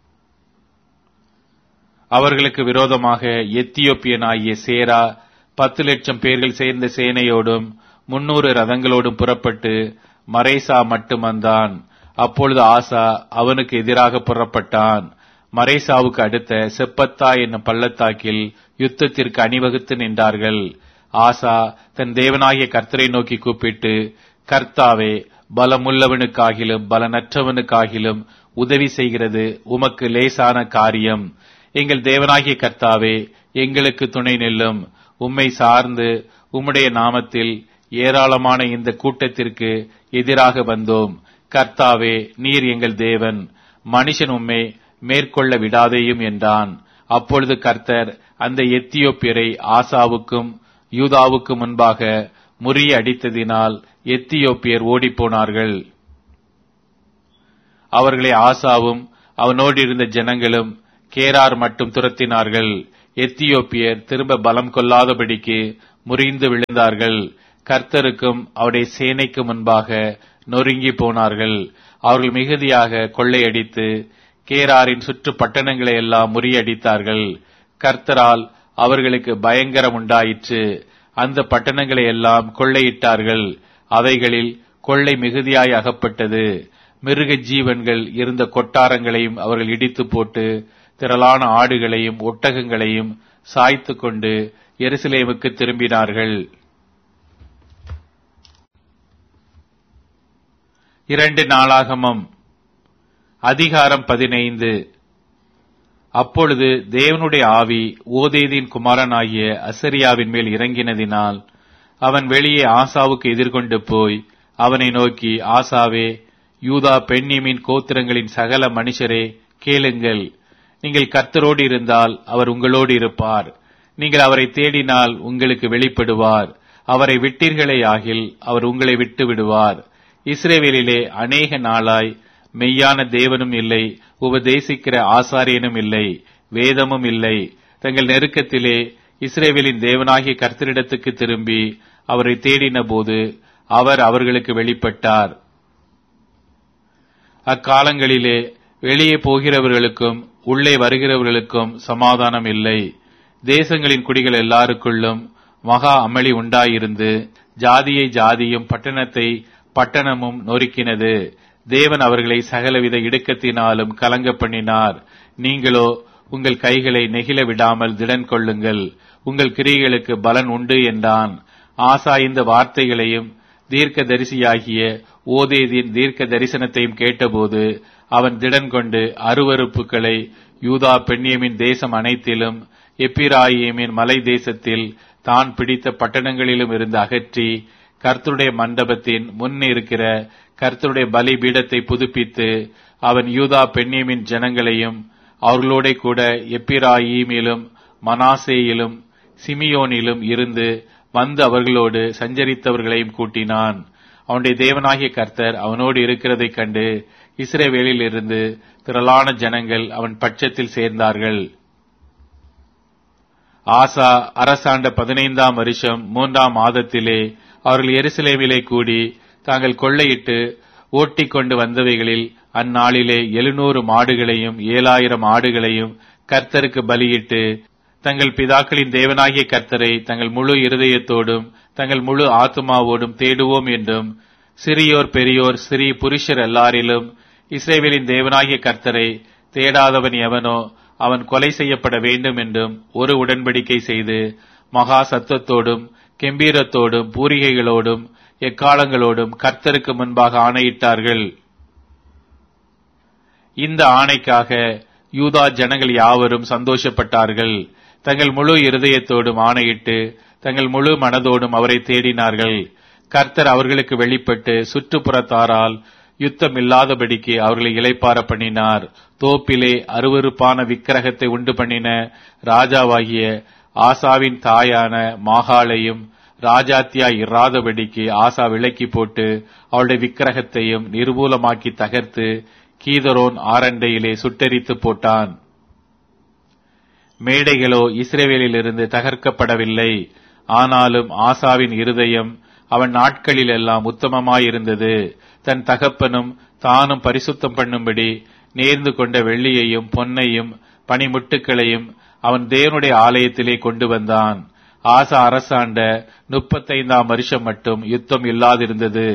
அவர்களுக்கு விரோதமாக எத்தியோப்பியனாகிய சேரா பத்து லட்சம் பேர்கள் சேர்ந்த சேனையோடும் முன்னூறு ரதங்களோடும் புறப்பட்டு மரேசா மட்டும் வந்தான் அப்பொழுது ஆசா அவனுக்கு எதிராக புறப்பட்டான் மரேசாவுக்கு அடுத்த செப்பத்தா என்னும் பள்ளத்தாக்கில் யுத்தத்திற்கு அணிவகுத்து நின்றார்கள் ஆசா தன் தேவனாகிய கர்த்தரை நோக்கி கூப்பிட்டு கர்த்தாவே பலமுள்ளவனுக்காகிலும் பலனற்றவனுக்காகிலும் உதவி செய்கிறது உமக்கு லேசான காரியம் எங்கள் தேவனாகிய கர்த்தாவே எங்களுக்கு துணை நில்லும் உம்மை சார்ந்து உம்முடைய நாமத்தில் ஏராளமான இந்த கூட்டத்திற்கு எதிராக வந்தோம் கர்த்தாவே நீர் எங்கள் தேவன் மனுஷன் உம்மை மேற்கொள்ள விடாதேயும் என்றான் அப்பொழுது கர்த்தர் அந்த எத்தியோப்பியரை ஆசாவுக்கும் யூதாவுக்கும் முன்பாக முறிய அடித்ததினால் எத்தியோப்பியர் ஓடிப்போனார்கள் அவர்களை ஆசாவும் அவனோடு இருந்த ஜனங்களும் கேரார் மட்டும் துரத்தினார்கள் எத்தியோப்பியர் திரும்ப பலம் கொள்ளாதபடிக்கு முறிந்து விழுந்தார்கள் கர்த்தருக்கும் அவருடைய சேனைக்கு முன்பாக நொறுங்கி போனார்கள் அவர்கள் மிகுதியாக கொள்ளையடித்து கேராரின் சுற்று பட்டணங்களை எல்லாம் முறியடித்தார்கள் கர்த்தரால் அவர்களுக்கு பயங்கரம் உண்டாயிற்று அந்த பட்டணங்களை எல்லாம் கொள்ளையிட்டார்கள் அவைகளில் கொள்ளை மிகுதியாய் அகப்பட்டது மிருக ஜீவன்கள் இருந்த கொட்டாரங்களையும் அவர்கள் இடித்து போட்டு திரளான ஆடுகளையும் ஒட்டகங்களையும் சாய்த்து கொண்டு எருசலேமுக்கு திரும்பினார்கள் இரண்டு நாளாகமம் அதிகாரம் பதினைந்து அப்பொழுது தேவனுடைய ஆவி ஓதேதின் குமாரனாகிய அசரியாவின் மேல் இறங்கினதினால் அவன் வெளியே ஆசாவுக்கு எதிர்கொண்டு போய் அவனை நோக்கி ஆசாவே யூதா பெண்ணியமின் கோத்திரங்களின் சகல மனுஷரே கேளுங்கள் நீங்கள் கர்த்தரோடு இருந்தால் அவர் உங்களோடு இருப்பார் நீங்கள் அவரை தேடினால் உங்களுக்கு வெளிப்படுவார் அவரை விட்டீர்களே ஆகில் அவர் உங்களை விட்டு விடுவார் இஸ்ரேவேலிலே அநேக நாளாய் மெய்யான தேவனும் இல்லை உபதேசிக்கிற ஆசாரியனும் இல்லை வேதமும் இல்லை தங்கள் நெருக்கத்திலே இஸ்ரேவேலின் தேவனாகிய கர்த்தரிடத்துக்கு திரும்பி அவரை தேடின போது அவர் அவர்களுக்கு வெளிப்பட்டார் அக்காலங்களிலே வெளியே போகிறவர்களுக்கும் உள்ளே வருகிறவர்களுக்கும் சமாதானம் இல்லை தேசங்களின் குடிகள் எல்லாருக்குள்ளும் மகா அமளி உண்டாயிருந்து ஜாதியை ஜாதியும் பட்டணத்தை பட்டணமும் நொறுக்கினது தேவன் அவர்களை சகலவித இடுக்கத்தினாலும் கலங்க பண்ணினார் நீங்களோ உங்கள் கைகளை நெகிழ விடாமல் திடன் கொள்ளுங்கள் உங்கள் கிரிகளுக்கு பலன் உண்டு என்றான் ஆசா இந்த வார்த்தைகளையும் தீர்க்க தரிசியாகிய ஓதேதின் தீர்க்க தரிசனத்தையும் கேட்டபோது அவன் திடன் கொண்டு அருவறுப்புகளை யூதா பெண்ணியமின் தேசம் அனைத்திலும் எப்பிராயிமின் மலை தேசத்தில் தான் பிடித்த பட்டணங்களிலும் இருந்து அகற்றி கர்த்தருடைய மண்டபத்தின் முன் இருக்கிற கர்த்தருடைய பலி பீடத்தை புதுப்பித்து அவன் யூதா பெண்ணியமின் ஜனங்களையும் அவர்களோட கூட எப்பிராயிமிலும் மனாசேயிலும் சிமியோனிலும் இருந்து வந்து அவர்களோடு சஞ்சரித்தவர்களையும் கூட்டினான் அவனுடைய தேவனாகிய கர்த்தர் அவனோடு இருக்கிறதைக் கண்டு இஸ்ரேவேலில் இருந்து திரளான ஜனங்கள் அவன் பட்சத்தில் சேர்ந்தார்கள் ஆசா அரசாண்ட பதினைந்தாம் வருஷம் மூன்றாம் மாதத்திலே அவர்கள் எருசலேமிலே கூடி தாங்கள் கொள்ளையிட்டு ஓட்டிக் கொண்டு வந்தவைகளில் அந்நாளிலே எழுநூறு மாடுகளையும் ஏழாயிரம் ஆடுகளையும் கர்த்தருக்கு பலியிட்டு தங்கள் பிதாக்களின் தேவனாகிய கர்த்தரை தங்கள் முழு இருதயத்தோடும் தங்கள் முழு ஆத்மாவோடும் தேடுவோம் என்றும் சிறியோர் பெரியோர் சிறி புருஷர் எல்லாரிலும் இஸ்ரேவேலின் தேவனாகிய கர்த்தரை தேடாதவன் எவனோ அவன் கொலை செய்யப்பட வேண்டும் என்றும் ஒரு உடன்படிக்கை செய்து மகா சத்தத்தோடும் கெம்பீரத்தோடும் பூரிகைகளோடும் எக்காலங்களோடும் கர்த்தருக்கு முன்பாக ஆணையிட்டார்கள் இந்த ஆணைக்காக யூதா ஜனங்கள் யாவரும் சந்தோஷப்பட்டார்கள் தங்கள் முழு இருதயத்தோடும் ஆணையிட்டு தங்கள் முழு மனதோடும் அவரை தேடினார்கள் கர்த்தர் அவர்களுக்கு வெளிப்பட்டு சுற்றுப்புறத்தாரால் யுத்தம் இல்லாதபடிக்கு அவர்களை இளைப்பார பண்ணினார் தோப்பிலே அருவருப்பான விக்கிரகத்தை உண்டு பண்ணின ராஜாவாகிய ஆசாவின் தாயான மாகாளையும் ராஜாத்தியா இராதபடிக்கு ஆசா விலக்கி போட்டு அவளுடைய விக்கிரகத்தையும் நிர்மூலமாக்கி தகர்த்து கீதரோன் ஆரண்டையிலே சுட்டெரித்து போட்டான் மேடைகளோ இஸ்ரேவேலிலிருந்து தகர்க்கப்படவில்லை ஆனாலும் ஆசாவின் இருதயம் அவன் நாட்களில் எல்லாம் உத்தமமாயிருந்தது தன் தகப்பனும் தானும் பரிசுத்தம் பண்ணும்படி நேர்ந்து கொண்ட வெள்ளியையும் பொன்னையும் பனிமுட்டுக்களையும் அவன் தேவனுடைய ஆலயத்திலே கொண்டு வந்தான் ஆசா அரசாண்ட முப்பத்தைந்தாம் வருஷம் மட்டும் யுத்தம் இல்லாதிருந்தது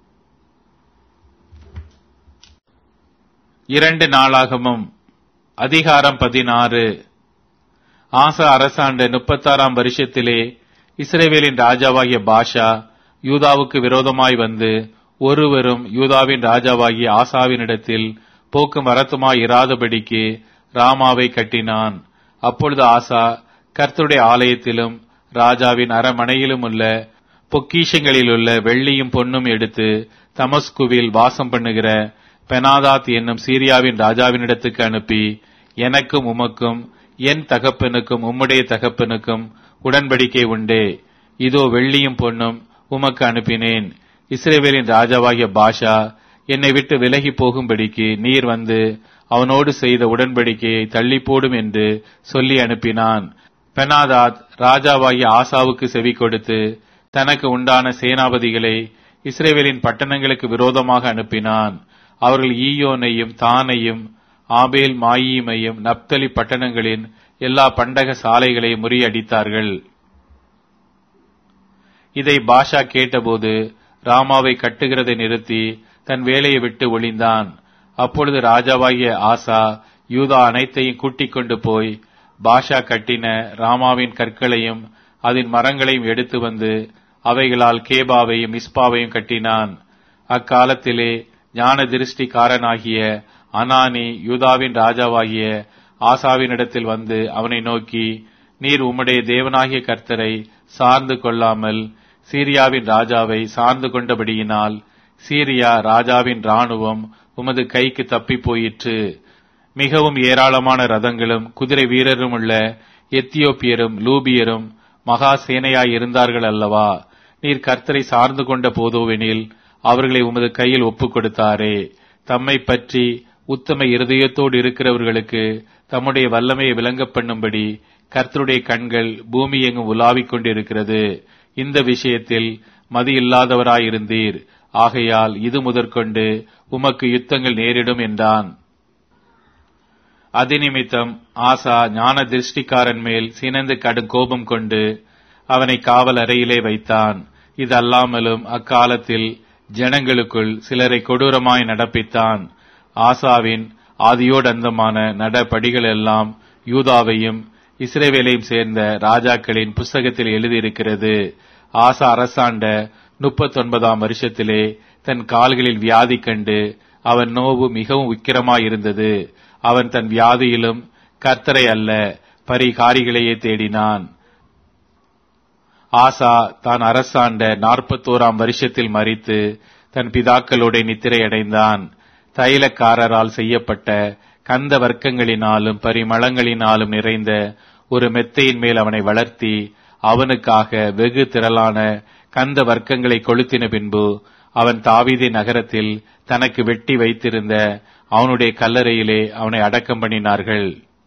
இரண்டு நாளாகமும் அதிகாரம் பதினாறு ஆசா அரசாண்ட முப்பத்தாறாம் வருஷத்திலே இஸ்ரேவேலின் ராஜாவாகிய பாஷா யூதாவுக்கு விரோதமாய் வந்து ஒருவரும் யூதாவின் ராஜாவாகிய ஆசாவினிடத்தில் போக்கும் வரத்துமாய் இராதபடிக்கு ராமாவை கட்டினான் அப்பொழுது ஆசா கர்த்தருடைய ஆலயத்திலும் ராஜாவின் அரமனையிலும் உள்ள பொக்கிஷங்களிலுள்ள வெள்ளியும் பொன்னும் எடுத்து தமஸ்குவில் வாசம் பண்ணுகிற பெனாதாத் என்னும் சீரியாவின் ராஜாவினிடத்துக்கு அனுப்பி எனக்கும் உமக்கும் என் தகப்பனுக்கும் உம்முடைய தகப்பனுக்கும் உடன்படிக்கை உண்டே இதோ வெள்ளியும் பொன்னும் உமக்கு அனுப்பினேன் இஸ்ரேவேலின் ராஜாவாகிய பாஷா என்னை விட்டு விலகி போகும்படிக்கு நீர் வந்து அவனோடு செய்த உடன்படிக்கையை தள்ளி போடும் என்று சொல்லி அனுப்பினான் பெனாதாத் ராஜாவாகிய ஆசாவுக்கு செவி கொடுத்து தனக்கு உண்டான சேனாபதிகளை இஸ்ரேவேலின் பட்டணங்களுக்கு விரோதமாக அனுப்பினான் அவர்கள் ஈயோனையும் தானையும் ஆபேல் மாயீமையும் நப்தலி பட்டணங்களின் எல்லா பண்டக சாலைகளையும் முறியடித்தார்கள் இதை பாஷா கேட்டபோது ராமாவை கட்டுகிறதை நிறுத்தி தன் வேலையை விட்டு ஒளிந்தான் அப்பொழுது ராஜாவாகிய ஆசா யூதா அனைத்தையும் கூட்டிக் கொண்டு போய் பாஷா கட்டின ராமாவின் கற்களையும் அதன் மரங்களையும் எடுத்து வந்து அவைகளால் கேபாவையும் மிஸ்பாவையும் கட்டினான் அக்காலத்திலே ஞான திருஷ்டிக்காரனாகிய அனானி யூதாவின் ராஜாவாகிய ஆசாவினிடத்தில் வந்து அவனை நோக்கி நீர் உம்முடைய தேவனாகிய கர்த்தரை சார்ந்து கொள்ளாமல் சீரியாவின் ராஜாவை சார்ந்து கொண்டபடியினால் சீரியா ராஜாவின் ராணுவம் உமது கைக்கு தப்பி போயிற்று மிகவும் ஏராளமான ரதங்களும் குதிரை வீரரும் உள்ள எத்தியோப்பியரும் லூபியரும் மகா சேனையாய் இருந்தார்கள் அல்லவா நீர் கர்த்தரை சார்ந்து கொண்ட போதோவெனில் அவர்களை உமது கையில் ஒப்புக் கொடுத்தாரே தம்மை பற்றி உத்தம இருதயத்தோடு இருக்கிறவர்களுக்கு தம்முடைய வல்லமையை விளங்க பண்ணும்படி கர்த்தருடைய கண்கள் பூமி எங்கும் உலாவிக் கொண்டிருக்கிறது இந்த விஷயத்தில் மதி இல்லாதவராயிருந்தீர் ஆகையால் இது முதற்கொண்டு உமக்கு யுத்தங்கள் நேரிடும் என்றான் அதிநிமித்தம் ஆசா ஞான திருஷ்டிக்காரன் மேல் சினந்து கடும் கோபம் கொண்டு அவனை காவல் அறையிலே வைத்தான் இது அல்லாமலும் அக்காலத்தில் ஜனங்களுக்குள் சிலரை கொடூரமாய் நடப்பித்தான் ஆசாவின் ஆதியோடந்தமான நடபடிகள் எல்லாம் யூதாவையும் இஸ்ரேவேலையும் சேர்ந்த ராஜாக்களின் புஸ்தகத்தில் எழுதியிருக்கிறது ஆசா அரசாண்ட முப்பத்தொன்பதாம் வருஷத்திலே தன் கால்களில் வியாதி கண்டு அவன் நோவு மிகவும் உக்கிரமாயிருந்தது அவன் தன் வியாதியிலும் கர்த்தரை அல்ல பரிகாரிகளையே தேடினான் ஆசா தான் அரசாண்ட நாற்பத்தோராம் வருஷத்தில் மறித்து தன் பிதாக்களோட நித்திரையடைந்தான் தைலக்காரரால் செய்யப்பட்ட கந்த வர்க்கங்களினாலும் பரிமளங்களினாலும் நிறைந்த ஒரு மெத்தையின் மேல் அவனை வளர்த்தி அவனுக்காக வெகு திரளான கந்த வர்க்கங்களை கொளுத்தின பின்பு அவன் தாவீதி நகரத்தில் தனக்கு வெட்டி வைத்திருந்த அவனுடைய கல்லறையிலே அவனை அடக்கம் பண்ணினார்கள்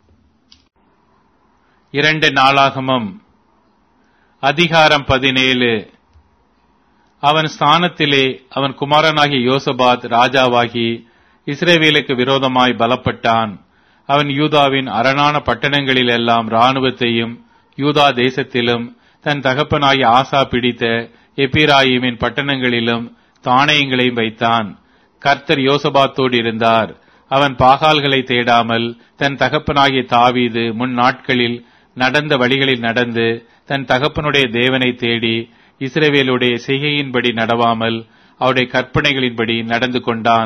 இரண்டு நாளாகமம் அதிகாரம் பதினேழு அவன் ஸ்தானத்திலே அவன் குமாரனாகிய யோசபாத் ராஜாவாகி இஸ்ரேவேலுக்கு விரோதமாய் பலப்பட்டான் அவன் யூதாவின் அரணான பட்டணங்களில் எல்லாம் இராணுவத்தையும் யூதா தேசத்திலும் தன் தகப்பனாகிய ஆசா பிடித்த எப்பிராயிமின் பட்டணங்களிலும் தானியங்களையும் வைத்தான் கர்த்தர் யோசபாத்தோடு இருந்தார் அவன் பாகால்களை தேடாமல் தன் தகப்பனாகிய தாவீது முன் நாட்களில் நடந்த வழிகளில் நடந்து தன் தகப்பனுடைய தேவனை தேடி இஸ்ரவேலுடைய செய்கையின்படி நடவாமல் அவருடைய கற்பனைகளின்படி நடந்து கொண்டான்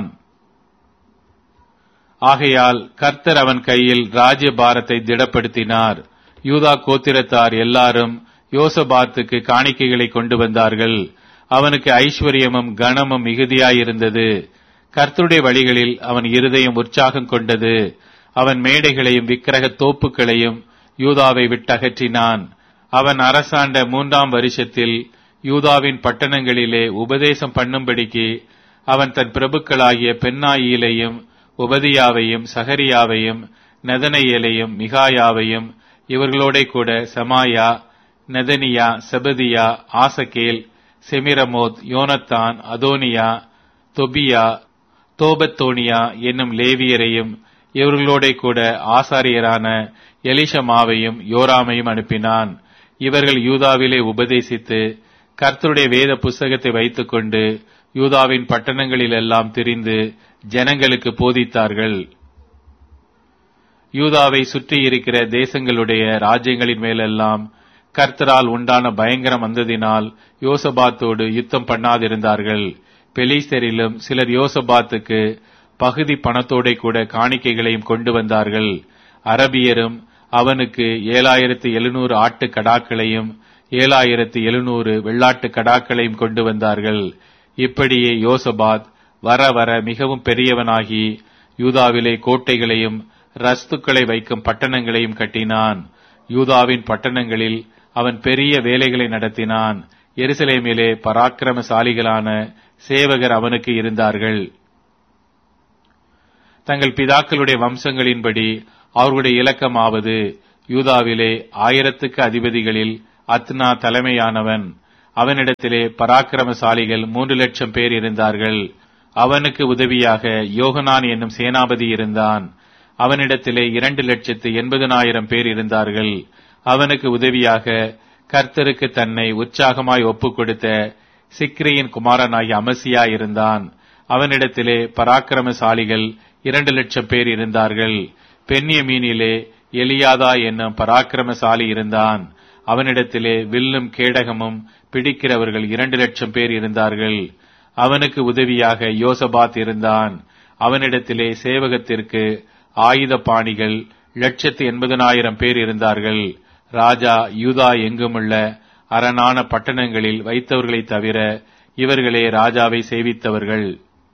ஆகையால் கர்த்தர் அவன் கையில் ராஜ்ய பாரத்தை திடப்படுத்தினார் யூதா கோத்திரத்தார் எல்லாரும் யோசபாத்துக்கு காணிக்கைகளை கொண்டு வந்தார்கள் அவனுக்கு ஐஸ்வர்யமும் கனமும் மிகுதியாயிருந்தது கர்த்தருடைய வழிகளில் அவன் இருதயம் உற்சாகம் கொண்டது அவன் மேடைகளையும் விக்கிரக தோப்புகளையும் யூதாவை விட்டகற்றினான் அவன் அரசாண்ட மூன்றாம் வருஷத்தில் யூதாவின் பட்டணங்களிலே உபதேசம் பண்ணும்படிக்கு அவன் தன் பிரபுக்களாகிய பென்னாயிலையும் உபதியாவையும் சகரியாவையும் நெதனையேலையும் மிகாயாவையும் இவர்களோட கூட சமாயா நெதனியா செபதியா ஆசகேல் செமிரமோத் யோனத்தான் அதோனியா தொபியா தோபத்தோனியா என்னும் லேவியரையும் இவர்களோட கூட ஆசாரியரான எலிஷமாவையும் யோராமையும் அனுப்பினான் இவர்கள் யூதாவிலே உபதேசித்து கர்த்தருடைய வேத புஸ்தகத்தை வைத்துக்கொண்டு யூதாவின் பட்டணங்களில் எல்லாம் திரிந்து ஜனங்களுக்கு போதித்தார்கள் யூதாவை சுற்றி இருக்கிற தேசங்களுடைய ராஜ்யங்களின் மேலெல்லாம் கர்த்தரால் உண்டான பயங்கரம் வந்ததினால் யோசபாத்தோடு யுத்தம் பண்ணாதிருந்தார்கள் பெலிஸ்தரிலும் சிலர் யோசபாத்துக்கு பகுதி பணத்தோட கூட காணிக்கைகளையும் கொண்டு வந்தார்கள் அரபியரும் அவனுக்கு ஏழாயிரத்து எழுநூறு ஆட்டு கடாக்களையும் ஏழாயிரத்து எழுநூறு வெள்ளாட்டு கடாக்களையும் கொண்டு வந்தார்கள் இப்படியே யோசபாத் வர வர மிகவும் பெரியவனாகி யூதாவிலே கோட்டைகளையும் ரஸ்துக்களை வைக்கும் பட்டணங்களையும் கட்டினான் யூதாவின் பட்டணங்களில் அவன் பெரிய வேலைகளை நடத்தினான் எருசலேமிலே பராக்கிரமசாலிகளான சேவகர் அவனுக்கு இருந்தார்கள் தங்கள் பிதாக்களுடைய வம்சங்களின்படி அவர்களுடைய இலக்கமாவது யூதாவிலே ஆயிரத்துக்கு அதிபதிகளில் அத்னா தலைமையானவன் அவனிடத்திலே பராக்கிரமசாலிகள் மூன்று லட்சம் பேர் இருந்தார்கள் அவனுக்கு உதவியாக யோகனான் என்னும் சேனாபதி இருந்தான் அவனிடத்திலே இரண்டு லட்சத்து எண்பதனாயிரம் பேர் இருந்தார்கள் அவனுக்கு உதவியாக கர்த்தருக்கு தன்னை உற்சாகமாய் ஒப்புக் கொடுத்த சிக்ரியின் குமாரனாகிய அமசியா இருந்தான் அவனிடத்திலே பராக்கிரமசாலிகள் இரண்டு லட்சம் பேர் இருந்தார்கள் பெண்ணியமீனிலே எலியாதா என்னும் பராக்கிரமசாலி இருந்தான் அவனிடத்திலே வில்லும் கேடகமும் பிடிக்கிறவர்கள் இரண்டு லட்சம் பேர் இருந்தார்கள் அவனுக்கு உதவியாக யோசபாத் இருந்தான் அவனிடத்திலே சேவகத்திற்கு ஆயுத பாணிகள் லட்சத்து எண்பதனாயிரம் பேர் இருந்தார்கள் ராஜா யூதா எங்குமுள்ள அரணான பட்டணங்களில் வைத்தவர்களை தவிர இவர்களே ராஜாவை சேவித்தவர்கள்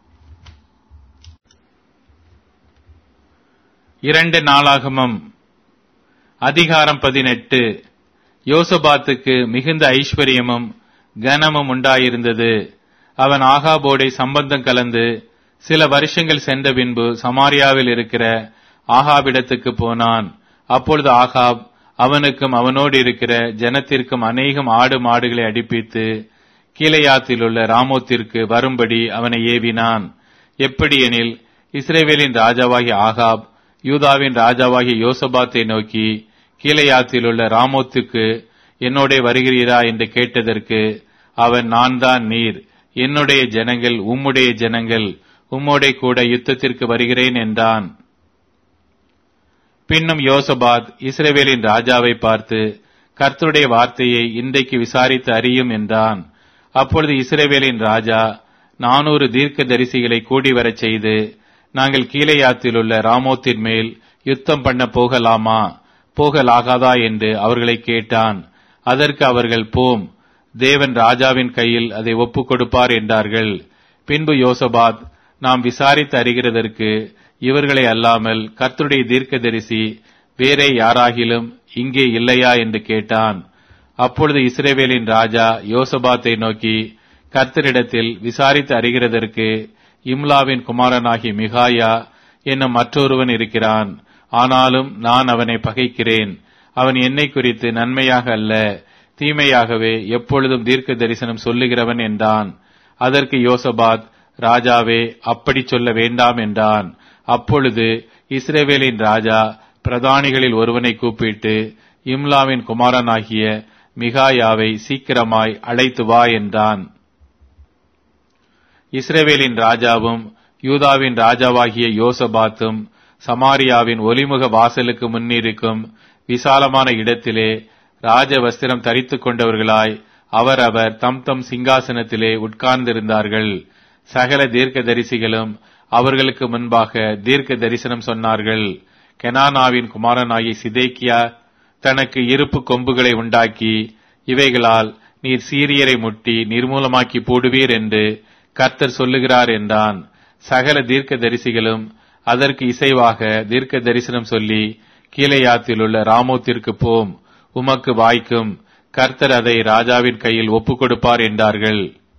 இரண்டு நாளாகமம் அதிகாரம் பதினெட்டு யோசபாத்துக்கு மிகுந்த ஐஸ்வர்யமும் கனமும் உண்டாயிருந்தது அவன் ஆகாபோடை சம்பந்தம் கலந்து சில வருஷங்கள் சென்ற பின்பு சமாரியாவில் இருக்கிற ஆகாபிடத்துக்கு போனான் அப்பொழுது ஆகாப் அவனுக்கும் அவனோடு இருக்கிற ஜனத்திற்கும் அநேகம் ஆடு மாடுகளை அடிப்பித்து கீழையாத்தில் உள்ள ராமோத்திற்கு வரும்படி அவனை ஏவினான் எப்படியெனில் இஸ்ரேவேலின் ராஜாவாகிய ஆகாப் யூதாவின் ராஜாவாகிய யோசபாத்தை நோக்கி கீழையாத்தில் உள்ள ராமோத்துக்கு என்னோட வருகிறீரா என்று கேட்டதற்கு அவன் நான் தான் நீர் என்னுடைய ஜனங்கள் உம்முடைய ஜனங்கள் உம்மோட கூட யுத்தத்திற்கு வருகிறேன் என்றான் பின்னும் யோசபாத் இஸ்ரேவேலின் ராஜாவை பார்த்து கர்த்தருடைய வார்த்தையை இன்றைக்கு விசாரித்து அறியும் என்றான் அப்பொழுது இஸ்ரேவேலின் ராஜா நானூறு தீர்க்க தரிசிகளை கூடி வரச் செய்து நாங்கள் கீழையாத்தில் உள்ள ராமோத்தின் மேல் யுத்தம் பண்ண போகலாமா போகலாகாதா என்று அவர்களை கேட்டான் அதற்கு அவர்கள் போம் தேவன் ராஜாவின் கையில் அதை ஒப்புக் கொடுப்பார் என்றார்கள் பின்பு யோசபாத் நாம் விசாரித்து அறிகிறதற்கு இவர்களை அல்லாமல் கர்த்தருடைய தீர்க்கதரிசி வேறே யாராகிலும் இங்கே இல்லையா என்று கேட்டான் அப்பொழுது இஸ்ரேவேலின் ராஜா யோசபாத்தை நோக்கி கர்த்தரிடத்தில் விசாரித்து அறிகிறதற்கு இம்லாவின் குமாரனாகி மிகாயா என்னும் மற்றொருவன் இருக்கிறான் ஆனாலும் நான் அவனை பகைக்கிறேன் அவன் என்னை குறித்து நன்மையாக அல்ல தீமையாகவே எப்பொழுதும் தீர்க்க தரிசனம் சொல்லுகிறவன் என்றான் அதற்கு யோசபாத் ராஜாவே அப்படி சொல்ல வேண்டாம் என்றான் அப்பொழுது இஸ்ரேவேலின் ராஜா பிரதானிகளில் ஒருவனை கூப்பிட்டு இம்லாவின் குமாரனாகிய மிகாயாவை சீக்கிரமாய் அழைத்து வா என்றான் இஸ்ரேவேலின் ராஜாவும் யூதாவின் ராஜாவாகிய யோசபாத்தும் சமாரியாவின் ஒலிமுக வாசலுக்கு முன்னிருக்கும் விசாலமான இடத்திலே ராஜ வஸ்திரம் தரித்துக் கொண்டவர்களாய் அவரவர் தம் தம் சிங்காசனத்திலே உட்கார்ந்திருந்தார்கள் சகல தீர்க்க தரிசிகளும் அவர்களுக்கு முன்பாக தீர்க்க தரிசனம் சொன்னார்கள் கெனானாவின் குமாரனாகி சிதேக்கியா தனக்கு இருப்பு கொம்புகளை உண்டாக்கி இவைகளால் நீர் சீரியரை முட்டி நிர்மூலமாக்கி போடுவீர் என்று கர்த்தர் சொல்லுகிறார் என்றான் சகல தீர்க்க தரிசிகளும் அதற்கு இசைவாக தீர்க்க தரிசனம் சொல்லி கீழையாத்தில் உள்ள ராமோத்திற்கு போம் உமக்கு வாய்க்கும் கர்த்தர் அதை ராஜாவின் கையில் ஒப்புக் கொடுப்பார் என்றார்கள்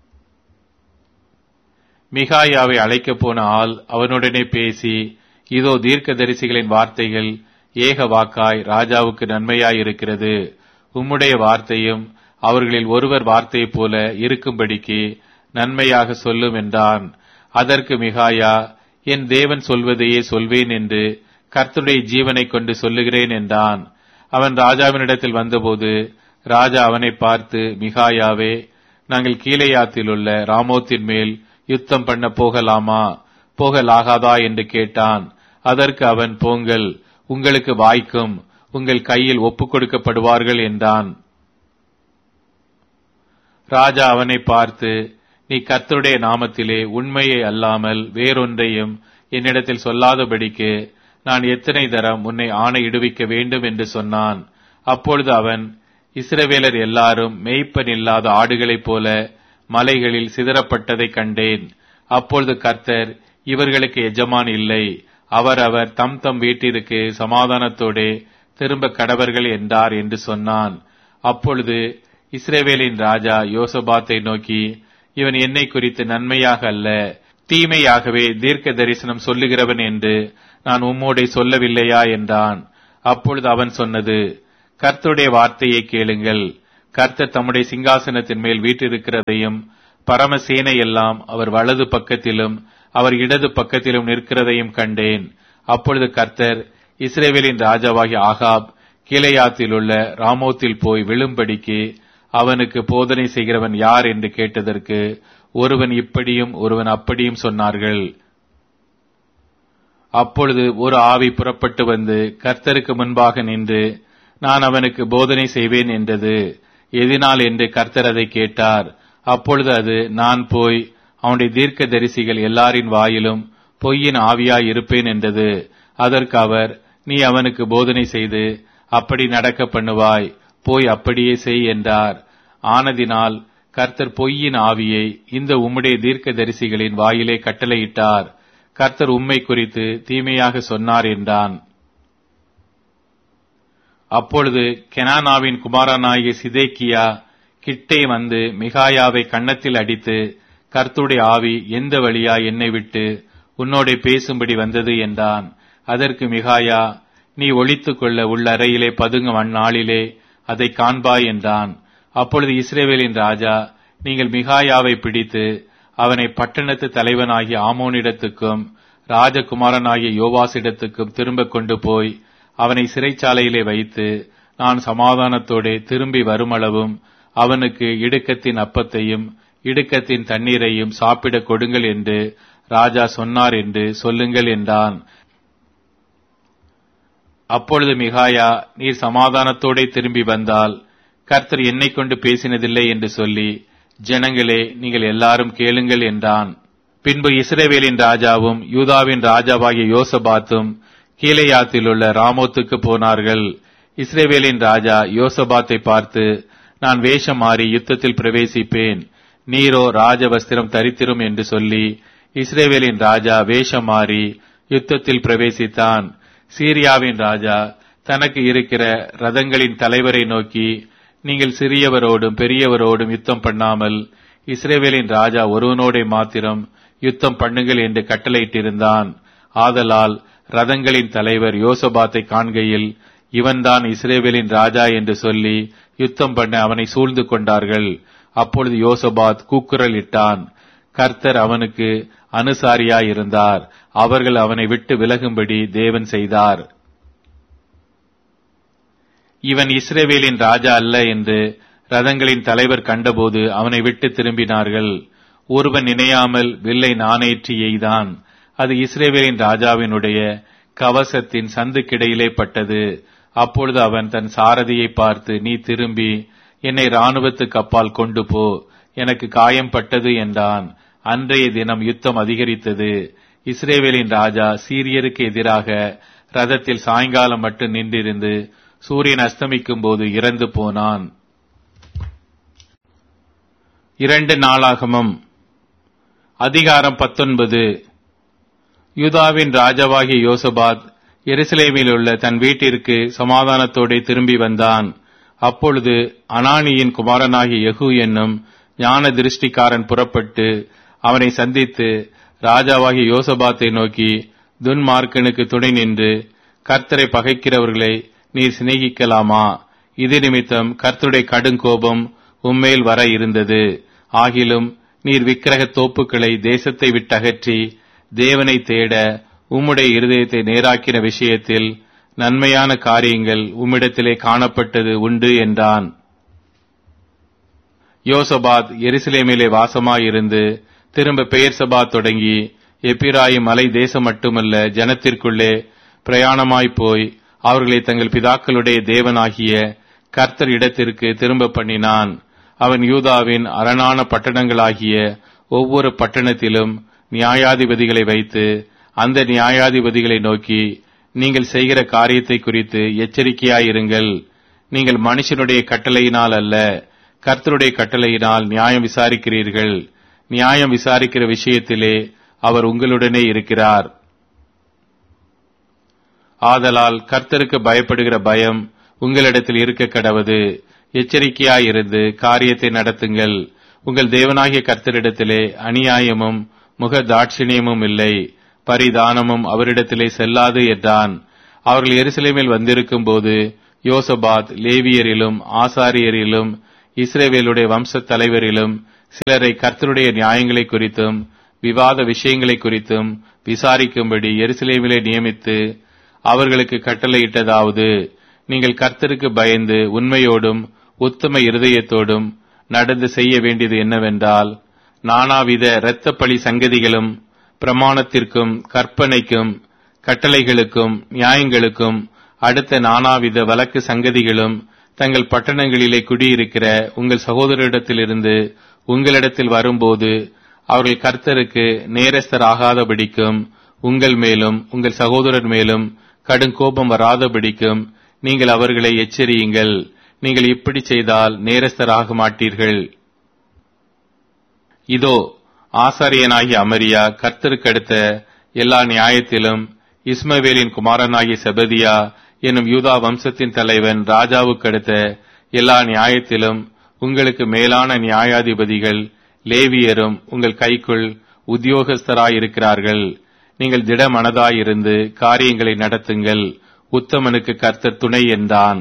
மிகாயாவை அழைக்கப் போன ஆள் அவனுடனே பேசி இதோ தீர்க்க தரிசிகளின் வார்த்தைகள் ஏக வாக்காய் ராஜாவுக்கு நன்மையாய் இருக்கிறது உம்முடைய வார்த்தையும் அவர்களில் ஒருவர் வார்த்தையைப் போல இருக்கும்படிக்கு நன்மையாக சொல்லும் என்றான் அதற்கு மிகாயா என் தேவன் சொல்வதையே சொல்வேன் என்று கர்த்தருடைய ஜீவனை கொண்டு சொல்லுகிறேன் என்றான் அவன் ராஜாவினிடத்தில் வந்தபோது ராஜா அவனை பார்த்து மிகாயாவே நாங்கள் கீழையாத்தில் உள்ள ராமோத்தின் மேல் யுத்தம் பண்ண போகலாமா போகலாகாதா என்று கேட்டான் அதற்கு அவன் போங்கள் உங்களுக்கு வாய்க்கும் உங்கள் கையில் ஒப்புக் கொடுக்கப்படுவார்கள் என்றான் ராஜா அவனை பார்த்து நீ கர்த்தருடைய நாமத்திலே உண்மையை அல்லாமல் வேறொன்றையும் என்னிடத்தில் சொல்லாதபடிக்கு நான் எத்தனை தரம் உன்னை ஆணையிடுவிக்க வேண்டும் என்று சொன்னான் அப்பொழுது அவன் இஸ்ரவேலர் எல்லாரும் மேய்ப்பன் இல்லாத ஆடுகளைப் போல மலைகளில் சிதறப்பட்டதைக் கண்டேன் அப்பொழுது கர்த்தர் இவர்களுக்கு எஜமான் இல்லை அவரவர் தம் தம் வீட்டிற்கு சமாதானத்தோடே திரும்ப கடவர்கள் என்றார் என்று சொன்னான் அப்பொழுது இஸ்ரேவேலின் ராஜா யோசபாத்தை நோக்கி இவன் என்னை குறித்து நன்மையாக அல்ல தீமையாகவே தீர்க்க தரிசனம் சொல்லுகிறவன் என்று நான் உம்மோடை சொல்லவில்லையா என்றான் அப்பொழுது அவன் சொன்னது கர்த்தருடைய வார்த்தையை கேளுங்கள் கர்த்தர் தம்முடைய சிங்காசனத்தின் மேல் வீற்றிருக்கிறதையும் பரமசேனை எல்லாம் அவர் வலது பக்கத்திலும் அவர் இடது பக்கத்திலும் நிற்கிறதையும் கண்டேன் அப்பொழுது கர்த்தர் இஸ்ரேவேலின் ராஜாவாகிய ஆகாப் கீழையாத்தில் உள்ள ராமோத்தில் போய் விழும்படிக்கு அவனுக்கு போதனை செய்கிறவன் யார் என்று கேட்டதற்கு ஒருவன் இப்படியும் ஒருவன் அப்படியும் சொன்னார்கள் அப்பொழுது ஒரு ஆவி புறப்பட்டு வந்து கர்த்தருக்கு முன்பாக நின்று நான் அவனுக்கு போதனை செய்வேன் என்றது எதினால் என்று கர்த்தர் அதை கேட்டார் அப்பொழுது அது நான் போய் அவனுடைய தீர்க்க தரிசிகள் எல்லாரின் வாயிலும் பொய்யின் ஆவியாய் இருப்பேன் என்றது அதற்கு அவர் நீ அவனுக்கு போதனை செய்து அப்படி நடக்க பண்ணுவாய் போய் அப்படியே செய் என்றார் ஆனதினால் கர்த்தர் பொய்யின் ஆவியை இந்த உம்முடைய தீர்க்க தரிசிகளின் வாயிலே கட்டளையிட்டார் கர்த்தர் உம்மை குறித்து தீமையாக சொன்னார் என்றான் அப்பொழுது கெனானாவின் குமாரனாகிய சிதேக்கியா கிட்டே வந்து மிகாயாவை கன்னத்தில் அடித்து கர்த்துடைய ஆவி எந்த வழியா என்னை விட்டு உன்னோட பேசும்படி வந்தது என்றான் அதற்கு மிகாயா நீ ஒழித்துக் கொள்ள உள்ள அறையிலே பதுங்கும் அந்நாளிலே அதை காண்பாய் என்றான் அப்பொழுது இஸ்ரேவேலின் ராஜா நீங்கள் மிகாயாவை பிடித்து அவனை பட்டணத்து தலைவனாகிய ஆமோனிடத்துக்கும் ராஜகுமாரனாகிய யோவாசிடத்துக்கும் திரும்ப கொண்டு போய் அவனை சிறைச்சாலையிலே வைத்து நான் சமாதானத்தோடே திரும்பி வருமளவும் அவனுக்கு இடுக்கத்தின் அப்பத்தையும் இடுக்கத்தின் தண்ணீரையும் சாப்பிடக் கொடுங்கள் என்று ராஜா சொன்னார் என்று சொல்லுங்கள் என்றான் அப்பொழுது மிகாயா நீர் சமாதானத்தோடே திரும்பி வந்தால் கர்த்தர் என்னை கொண்டு பேசினதில்லை என்று சொல்லி ஜனங்களே நீங்கள் எல்லாரும் கேளுங்கள் என்றான் பின்பு இஸ்ரேவேலின் ராஜாவும் யூதாவின் ராஜாவாகிய யோசபாத்தும் கீழையாத்தில் உள்ள ராமோத்துக்கு போனார்கள் இஸ்ரேவேலின் ராஜா யோசபாத்தை பார்த்து நான் வேஷம் மாறி யுத்தத்தில் பிரவேசிப்பேன் நீரோ ராஜவஸ்திரம் தரித்திரும் என்று சொல்லி இஸ்ரேவேலின் ராஜா வேஷம் மாறி யுத்தத்தில் பிரவேசித்தான் சீரியாவின் ராஜா தனக்கு இருக்கிற ரதங்களின் தலைவரை நோக்கி நீங்கள் சிறியவரோடும் பெரியவரோடும் யுத்தம் பண்ணாமல் இஸ்ரேவேலின் ராஜா ஒருவனோடே மாத்திரம் யுத்தம் பண்ணுங்கள் என்று கட்டளையிட்டிருந்தான் ஆதலால் ரதங்களின் தலைவர் யோசபாத்தை காண்கையில் இவன்தான் இஸ்ரேவேலின் ராஜா என்று சொல்லி யுத்தம் பண்ண அவனை சூழ்ந்து கொண்டார்கள் அப்பொழுது யோசபாத் கூக்குரல் இட்டான் கர்த்தர் அவனுக்கு அனுசாரியாயிருந்தார் அவர்கள் அவனை விட்டு விலகும்படி தேவன் செய்தார் இவன் இஸ்ரேவேலின் ராஜா அல்ல என்று ரதங்களின் தலைவர் கண்டபோது அவனை விட்டு திரும்பினார்கள் ஒருவன் நினையாமல் வில்லை நானேற்றி எய்தான் அது இஸ்ரேவேலின் ராஜாவினுடைய கவசத்தின் சந்துக்கிடையிலே பட்டது அப்பொழுது அவன் தன் சாரதியை பார்த்து நீ திரும்பி என்னை ராணுவத்துக்கு அப்பால் கொண்டு போ எனக்கு காயம் பட்டது என்றான் அன்றைய தினம் யுத்தம் அதிகரித்தது இஸ்ரேவேலின் ராஜா சீரியருக்கு எதிராக ரதத்தில் சாயங்காலம் மட்டும் நின்றிருந்து சூரியன் அஸ்தமிக்கும் போது இறந்து போனான் இரண்டு நாளாகமம் அதிகாரம் பத்தொன்பது யூதாவின் ராஜாவாகிய யோசபாத் எருசலேமில் உள்ள தன் வீட்டிற்கு சமாதானத்தோടെ திரும்பி வந்தான் அப்பொழுது அனானியின் குமாரனாகிய யெகூ என்னும் ஞான திருஷ்டிக்காரன் புறப்பட்டு அவனை சந்தித்து ராஜாவாகிய யோசபாத்தை நோக்கி துன்மார்க்கனுக்கு துணை நின்று கர்த்தரை பகைக்கிறவர்களை நீர் சிநேகிக்கலாமா இது நிமித்தம் கர்த்தருடைய கடுங்கோபம் உம்மேல் வர இருந்தது ஆகிலும் நீர் விக்கிரக தோப்புக்களை தேசத்தை விட்டகற்றி தேவனை தேட உம்முடைய இருதயத்தை நேராக்கின விஷயத்தில் நன்மையான காரியங்கள் உம்மிடத்திலே காணப்பட்டது உண்டு என்றான் யோசபாத் எருசலேமிலே வாசமாயிருந்து திரும்ப பெயர் சபா தொடங்கி எப்பிராயும் மலை தேசம் மட்டுமல்ல ஜனத்திற்குள்ளே பிரயாணமாய் போய் அவர்களை தங்கள் பிதாக்களுடைய தேவனாகிய கர்த்தர் இடத்திற்கு திரும்ப பண்ணினான் அவன் யூதாவின் அரணான பட்டணங்களாகிய ஒவ்வொரு பட்டணத்திலும் நியாயாதிபதிகளை வைத்து அந்த நியாயாதிபதிகளை நோக்கி நீங்கள் செய்கிற காரியத்தை குறித்து எச்சரிக்கையாயிருங்கள் நீங்கள் மனுஷனுடைய கட்டளையினால் அல்ல கர்த்தருடைய கட்டளையினால் நியாயம் விசாரிக்கிறீர்கள் நியாயம் விசாரிக்கிற விஷயத்திலே அவர் உங்களுடனே இருக்கிறார் ஆதலால் கர்த்தருக்கு பயப்படுகிற பயம் உங்களிடத்தில் இருக்க கடவது எச்சரிக்கையாயிருந்து காரியத்தை நடத்துங்கள் உங்கள் தேவனாகிய கர்த்தரிடத்திலே அநியாயமும் முக தாட்சிணியமும் இல்லை பரிதானமும் அவரிடத்திலே செல்லாது என்றான் அவர்கள் எருசலேமில் வந்திருக்கும் போது யோசபாத் லேவியரிலும் ஆசாரியரிலும் இஸ்ரேவேலுடைய வம்ச தலைவரிலும் சிலரை கர்த்தருடைய நியாயங்களை குறித்தும் விவாத விஷயங்களை குறித்தும் விசாரிக்கும்படி எருசலேமிலே நியமித்து அவர்களுக்கு கட்டளையிட்டதாவது நீங்கள் கர்த்தருக்கு பயந்து உண்மையோடும் உத்தம இருதயத்தோடும் நடந்து செய்ய வேண்டியது என்னவென்றால் நானாவித இரத்தப்பழி சங்கதிகளும் பிரமாணத்திற்கும் கற்பனைக்கும் கட்டளைகளுக்கும் நியாயங்களுக்கும் அடுத்த நானாவித வழக்கு சங்கதிகளும் தங்கள் பட்டணங்களிலே குடியிருக்கிற உங்கள் சகோதரிடத்திலிருந்து உங்களிடத்தில் வரும்போது அவர்கள் கர்த்தருக்கு நேரஸ்தராகாதபடிக்கும் உங்கள் மேலும் உங்கள் சகோதரர் மேலும் கடும் கோபம் வராதபடிக்கும் நீங்கள் அவர்களை எச்சரியுங்கள் நீங்கள் இப்படி செய்தால் நேரஸ்தராக மாட்டீர்கள் இதோ ஆசாரியனாகிய அமரியா கர்த்தருக்கு அடுத்த எல்லா நியாயத்திலும் இஸ்மவேலின் குமாரனாகிய செபதியா என்னும் யூதா வம்சத்தின் தலைவன் ராஜாவுக்கு அடுத்த எல்லா நியாயத்திலும் உங்களுக்கு மேலான நியாயாதிபதிகள் லேவியரும் உங்கள் கைக்குள் உத்தியோகஸ்தராயிருக்கிறார்கள் நீங்கள் திடமனதாயிருந்து காரியங்களை நடத்துங்கள் உத்தமனுக்கு கர்த்தர் துணை என்றான்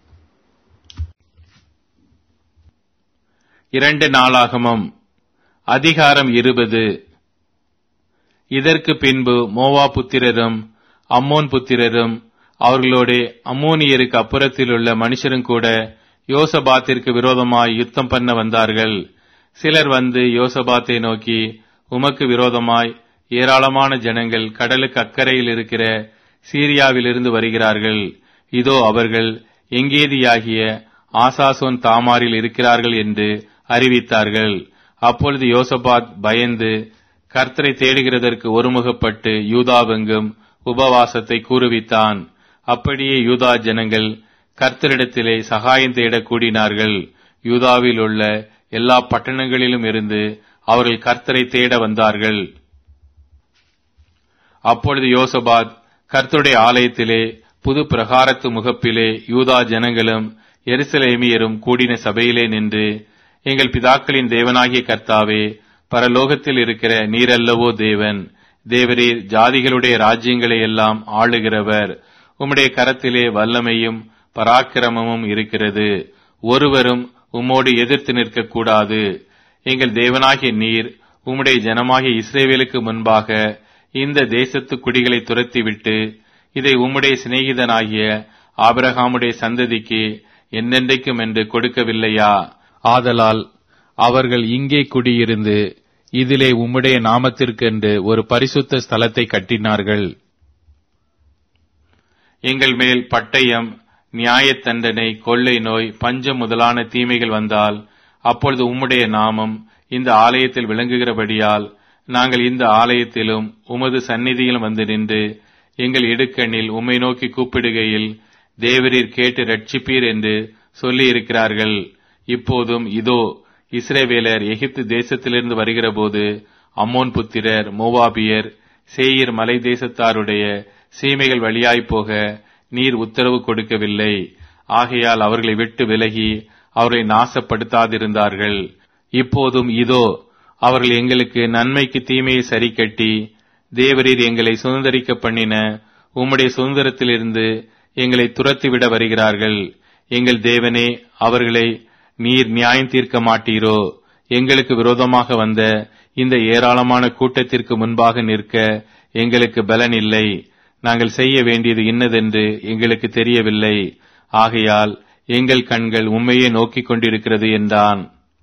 இரண்டு நாளாகமும் அதிகாரம் இருபது இதற்கு பின்பு மோவா புத்திரரும் அம்மோன் புத்திரரும் அவர்களோட அம்மோனியருக்கு அப்புறத்தில் உள்ள மனுஷரும் கூட யோசபாத்திற்கு விரோதமாய் யுத்தம் பண்ண வந்தார்கள் சிலர் வந்து யோசபாத்தை நோக்கி உமக்கு விரோதமாய் ஏராளமான ஜனங்கள் கடலுக்கு அக்கறையில் இருக்கிற சீரியாவிலிருந்து வருகிறார்கள் இதோ அவர்கள் எங்கேதியாகிய ஆசாசோன் தாமாரில் இருக்கிறார்கள் என்று அறிவித்தார்கள் அப்பொழுது யோசபாத் பயந்து கர்த்தரை தேடுகிறதற்கு ஒருமுகப்பட்டு யூதாவெங்கும் உபவாசத்தை கூறுவித்தான் அப்படியே யூதா ஜனங்கள் கர்த்தரிடத்திலே சகாயம் தேட கூடினார்கள் யூதாவில் உள்ள எல்லா பட்டணங்களிலும் இருந்து அவர்கள் கர்த்தரை தேட வந்தார்கள் அப்பொழுது யோசபாத் கர்த்தருடைய ஆலயத்திலே புது பிரகாரத்து முகப்பிலே யூதா ஜனங்களும் எருசலேமியரும் கூடின சபையிலே நின்று எங்கள் பிதாக்களின் தேவனாகிய கர்த்தாவே பரலோகத்தில் இருக்கிற நீரல்லவோ தேவன் தேவரீர் ஜாதிகளுடைய ராஜ்யங்களை எல்லாம் ஆளுகிறவர் உம்முடைய கரத்திலே வல்லமையும் பராக்கிரமமும் இருக்கிறது ஒருவரும் உம்மோடு எதிர்த்து நிற்கக்கூடாது எங்கள் தேவனாகிய நீர் உம்முடைய ஜனமாகிய இஸ்ரேவேலுக்கு முன்பாக இந்த தேசத்து குடிகளை துரத்திவிட்டு இதை உம்முடைய சிநேகிதனாகிய ஆபிரகாமுடைய சந்ததிக்கு என்னென்றைக்கும் என்று கொடுக்கவில்லையா ஆதலால் அவர்கள் இங்கே குடியிருந்து இதிலே உம்முடைய நாமத்திற்கென்று ஒரு பரிசுத்த ஸ்தலத்தை கட்டினார்கள் எங்கள் மேல் பட்டயம் நியாயத் தண்டனை கொள்ளை நோய் பஞ்சம் முதலான தீமைகள் வந்தால் அப்பொழுது உம்முடைய நாமம் இந்த ஆலயத்தில் விளங்குகிறபடியால் நாங்கள் இந்த ஆலயத்திலும் உமது சந்நிதியிலும் வந்து நின்று எங்கள் இடுக்கண்ணில் உம்மை நோக்கி கூப்பிடுகையில் தேவரீர் கேட்டு ரட்சிப்பீர் என்று சொல்லி இருக்கிறார்கள் இப்போதும் இதோ இஸ்ரேவேலர் எகிப்து தேசத்திலிருந்து வருகிறபோது அம்மோன் புத்திரர் மோவாபியர் சேயீர் மலை தேசத்தாருடைய சீமைகள் வழியாய்ப் போக நீர் உத்தரவு கொடுக்கவில்லை ஆகையால் அவர்களை விட்டு விலகி அவர்களை நாசப்படுத்தாதிருந்தார்கள் இப்போதும் இதோ அவர்கள் எங்களுக்கு நன்மைக்கு தீமையை சரிக்கட்டி தேவரீர் எங்களை சுதந்திரிக்க பண்ணின உம்முடைய சுதந்திரத்திலிருந்து எங்களை துரத்திவிட வருகிறார்கள் எங்கள் தேவனே அவர்களை நீர் நியாயம் தீர்க்க மாட்டீரோ எங்களுக்கு விரோதமாக வந்த இந்த ஏராளமான கூட்டத்திற்கு முன்பாக நிற்க எங்களுக்கு பலன் இல்லை நாங்கள் செய்ய வேண்டியது இன்னதென்று எங்களுக்கு தெரியவில்லை ஆகையால் எங்கள் கண்கள் உண்மையே நோக்கிக் கொண்டிருக்கிறது என்றான்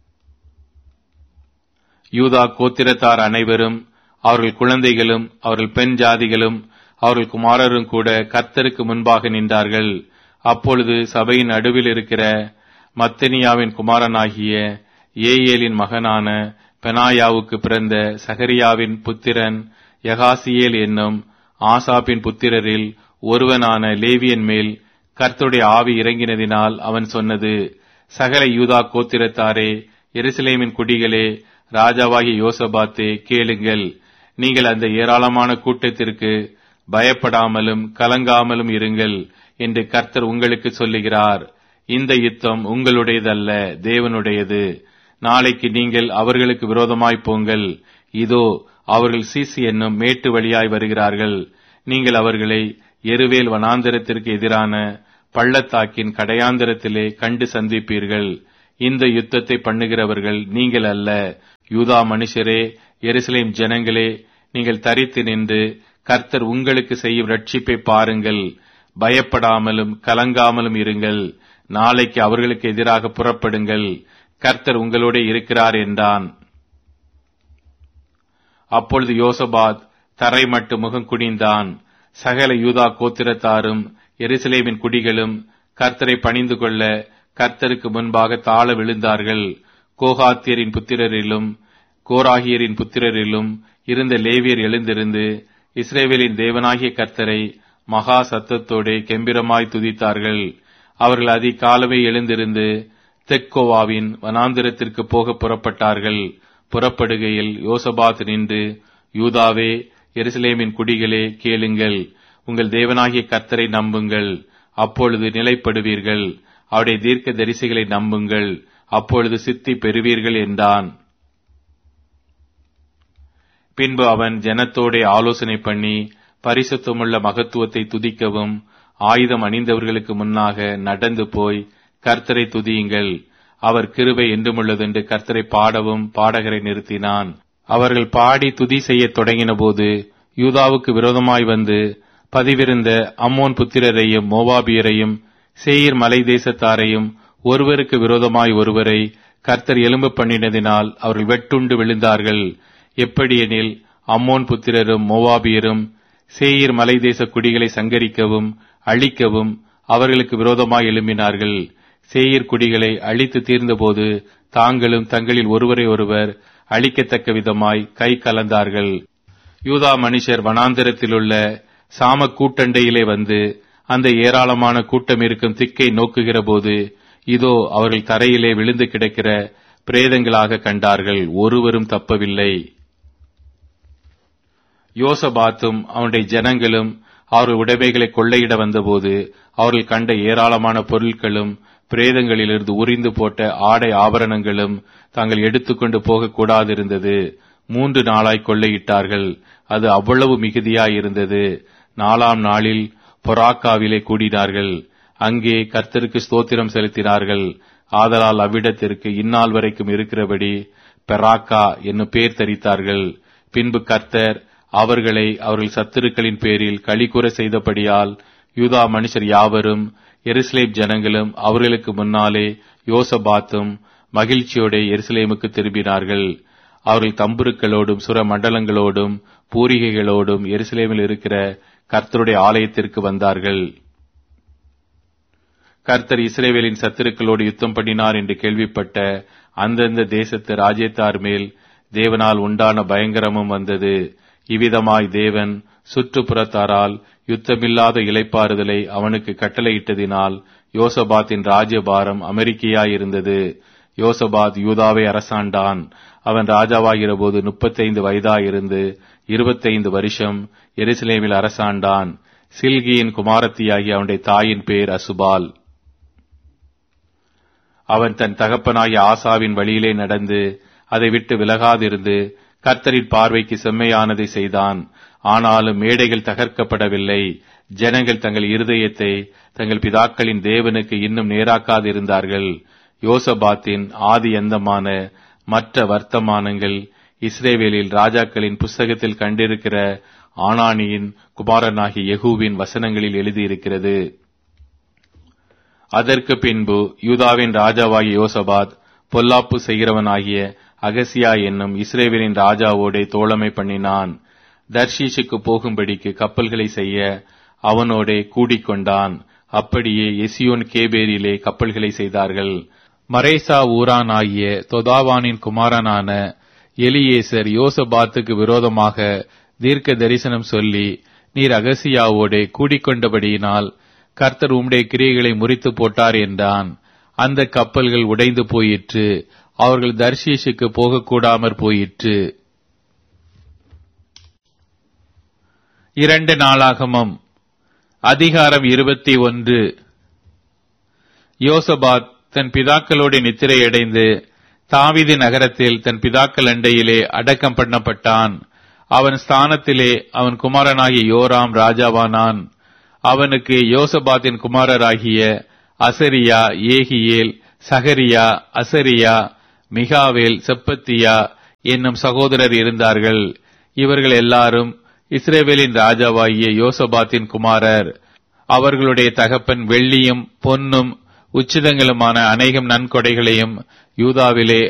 யூதா கோத்திரத்தார் அனைவரும் அவர்கள் குழந்தைகளும் அவர்கள் பெண் ஜாதிகளும் அவர்கள் குமாரரும் கூட கர்த்தருக்கு முன்பாக நின்றார்கள் அப்பொழுது சபையின் நடுவில் இருக்கிற மத்தனியாவின் குமாரனாகிய ஏயேலின் மகனான பெனாயாவுக்கு பிறந்த சகரியாவின் புத்திரன் யகாசியேல் என்னும் ஆசாப்பின் புத்திரரில் ஒருவனான லேவியன் மேல் கர்த்தருடைய ஆவி இறங்கினதினால் அவன் சொன்னது சகல யூதா கோத்திரத்தாரே எருசலேமின் குடிகளே ராஜாவாகிய யோசபாத்தே கேளுங்கள் நீங்கள் அந்த ஏராளமான கூட்டத்திற்கு பயப்படாமலும் கலங்காமலும் இருங்கள் என்று கர்த்தர் உங்களுக்கு சொல்லுகிறார் இந்த யுத்தம் உங்களுடையதல்ல தேவனுடையது நாளைக்கு நீங்கள் அவர்களுக்கு விரோதமாய் போங்கள் இதோ அவர்கள் சீசி என்னும் மேட்டு வழியாய் வருகிறார்கள் நீங்கள் அவர்களை எருவேல் வனாந்தரத்திற்கு எதிரான பள்ளத்தாக்கின் கடையாந்தரத்திலே கண்டு சந்திப்பீர்கள் இந்த யுத்தத்தை பண்ணுகிறவர்கள் நீங்கள் அல்ல யூதா மனுஷரே எருசலேம் ஜனங்களே நீங்கள் தரித்து நின்று கர்த்தர் உங்களுக்கு செய்யும் ரட்சிப்பை பாருங்கள் பயப்படாமலும் கலங்காமலும் இருங்கள் நாளைக்கு அவர்களுக்கு எதிராக புறப்படுங்கள் கர்த்தர் உங்களோட இருக்கிறார் என்றான் அப்பொழுது யோசபாத் தரை மட்டு முகம் குனிந்தான் சகல யூதா கோத்திரத்தாரும் எருசலேமின் குடிகளும் கர்த்தரை பணிந்து கொள்ள கர்த்தருக்கு முன்பாக தாழ விழுந்தார்கள் கோகாத்தியரின் புத்திரரிலும் கோராகியரின் புத்திரரிலும் இருந்த லேவியர் எழுந்திருந்து இஸ்ரேவேலின் தேவனாகிய கர்த்தரை மகா சத்தத்தோடே கெம்பிரமாய் துதித்தார்கள் அவர்கள் அதிகாலமே எழுந்திருந்து தெக்கோவாவின் வனாந்திரத்திற்கு போக புறப்பட்டார்கள் புறப்படுகையில் யோசபாத் நின்று யூதாவே எருசலேமின் குடிகளே கேளுங்கள் உங்கள் தேவனாகிய கர்த்தரை நம்புங்கள் அப்பொழுது நிலைப்படுவீர்கள் அவருடைய தீர்க்க தரிசிகளை நம்புங்கள் அப்பொழுது சித்தி பெறுவீர்கள் என்றான் பின்பு அவன் ஜனத்தோடே ஆலோசனை பண்ணி பரிசுத்தமுள்ள மகத்துவத்தை துதிக்கவும் ஆயுதம் அணிந்தவர்களுக்கு முன்னாக நடந்து போய் கர்த்தரை துதியுங்கள் அவர் கிருபை என்றுமுள்ளதென்று கர்த்தரை பாடவும் பாடகரை நிறுத்தினான் அவர்கள் பாடி துதி செய்யத் தொடங்கின போது யூதாவுக்கு விரோதமாய் வந்து பதிவிருந்த அம்மோன் புத்திரரையும் மோவாபியரையும் சேயீர் மலை தேசத்தாரையும் ஒருவருக்கு விரோதமாய் ஒருவரை கர்த்தர் எலும்பு பண்ணினதினால் அவர்கள் வெட்டுண்டு விழுந்தார்கள் எப்படியெனில் அம்மோன் புத்திரரும் மோவாபியரும் சேயீர் மலை தேச குடிகளை சங்கரிக்கவும் அழிக்கவும் அவர்களுக்கு விரோதமாய் எழும்பினார்கள் சேயீர் குடிகளை அழித்து தீர்ந்தபோது தாங்களும் தங்களில் ஒருவரை ஒருவர் அழிக்கத்தக்க விதமாய் கை கலந்தார்கள் யூதா மனுஷர் வனாந்திரத்திலுள்ள சாம கூட்டண்டையிலே வந்து அந்த ஏராளமான கூட்டம் இருக்கும் திக்கை நோக்குகிற போது இதோ அவர்கள் தரையிலே விழுந்து கிடக்கிற பிரேதங்களாக கண்டார்கள் ஒருவரும் தப்பவில்லை யோசபாத்தும் அவனுடைய ஜனங்களும் அவர்கள் உடைமைகளை கொள்ளையிட வந்தபோது அவர்கள் கண்ட ஏராளமான பொருட்களும் பிரேதங்களிலிருந்து உரிந்து போட்ட ஆடை ஆபரணங்களும் தாங்கள் எடுத்துக்கொண்டு போகக்கூடாதிருந்தது மூன்று நாளாய் கொள்ளையிட்டார்கள் அது அவ்வளவு மிகுதியாய் இருந்தது நாலாம் நாளில் பொராக்காவிலே கூடினார்கள் அங்கே கர்த்தருக்கு ஸ்தோத்திரம் செலுத்தினார்கள் ஆதலால் அவ்விடத்திற்கு இந்நாள் வரைக்கும் இருக்கிறபடி பெராக்கா என்னும் பேர் தரித்தார்கள் பின்பு கர்த்தர் அவர்களை அவர்கள் சத்துருக்களின் பேரில் களிக்கூற செய்தபடியால் யூதா மனுஷர் யாவரும் எருசலேம் ஜனங்களும் அவர்களுக்கு முன்னாலே யோசபாத்தும் மகிழ்ச்சியோட எருசலேமுக்கு திரும்பினார்கள் அவர்கள் தம்புருக்களோடும் சுர மண்டலங்களோடும் பூரிகைகளோடும் எருசலேமில் இருக்கிற கர்த்தருடைய ஆலயத்திற்கு வந்தார்கள் கர்த்தர் இஸ்ரேவேலின் சத்துருக்களோடு யுத்தம் பண்ணினார் என்று கேள்விப்பட்ட அந்தந்த தேசத்து ராஜ்யத்தார் மேல் தேவனால் உண்டான பயங்கரமும் வந்தது இவ்விதமாய் தேவன் சுற்றுப்புறத்தாரால் யுத்தமில்லாத இலைப்பாறுதலை அவனுக்கு கட்டளையிட்டதினால் யோசபாத்தின் ராஜ்யபாரம் அமெரிக்கையாயிருந்தது யோசபாத் யூதாவை அரசாண்டான் அவன் ராஜாவாகிற போது முப்பத்தைந்து வயதாயிருந்து இருபத்தைந்து வருஷம் எருசலேமில் அரசாண்டான் சில்கியின் குமாரத்தியாகி அவனுடைய தாயின் பேர் அசுபால் அவன் தன் தகப்பனாகிய ஆசாவின் வழியிலே நடந்து அதை விட்டு விலகாதிருந்து கர்த்தரின் பார்வைக்கு செம்மையானதை செய்தான் ஆனாலும் மேடைகள் தகர்க்கப்படவில்லை ஜனங்கள் தங்கள் இருதயத்தை தங்கள் பிதாக்களின் தேவனுக்கு இன்னும் நேராக்காதிருந்தார்கள் யோசபாத்தின் ஆதி எந்தமான மற்ற வர்த்தமானங்கள் இஸ்ரேவேலில் ராஜாக்களின் புஸ்தகத்தில் கண்டிருக்கிற ஆனானியின் குமாரனாகி யெகூவின் வசனங்களில் எழுதியிருக்கிறது அதற்கு பின்பு யூதாவின் ராஜாவாகிய யோசபாத் பொல்லாப்பு செய்கிறவனாகிய அகசியா என்னும் இஸ்ரேவேலின் ராஜாவோடே தோழமை பண்ணினான் தர்ஷீஷுக்கு போகும்படிக்கு கப்பல்களை செய்ய அவனோடே கூடிக்கொண்டான் அப்படியே எசியோன் கேபேரிலே கப்பல்களை செய்தார்கள் மரேசா ஊரான் ஆகிய தொதாவானின் குமாரனான எலியேசர் யோசபாத்துக்கு விரோதமாக தீர்க்க தரிசனம் சொல்லி நீர் அகசியாவோடே கூடிக்கொண்டபடியினால் கர்த்தர் உம்முடைய கிரியைகளை முறித்து போட்டார் என்றான் அந்த கப்பல்கள் உடைந்து போயிற்று அவர்கள் தர்ஷீஷுக்கு போகக்கூடாமற் போயிற்று இரண்டு நாளாகமம் அதிகாரம் இருபத்தி ஒன்று யோசபாத் தன் பிதாக்களோடு நித்திரையடைந்து தாவிது நகரத்தில் தன் பிதாக்கள் அண்டையிலே அடக்கம் பண்ணப்பட்டான் அவன் ஸ்தானத்திலே அவன் குமாரனாகிய யோராம் ராஜாவானான் அவனுக்கு யோசபாத்தின் குமாரராகிய அசரியா ஏகியேல் சகரியா அசரியா மிகாவேல் செப்பத்தியா என்னும் சகோதரர் இருந்தார்கள் இவர்கள் எல்லாரும் இஸ்ரேவேலின் ராஜாவாகிய யோசபாத்தின் குமாரர் அவர்களுடைய தகப்பன் வெள்ளியும் பொன்னும் உச்சிதங்களுமான அநேகம் நன்கொடைகளையும் யூதாவிலே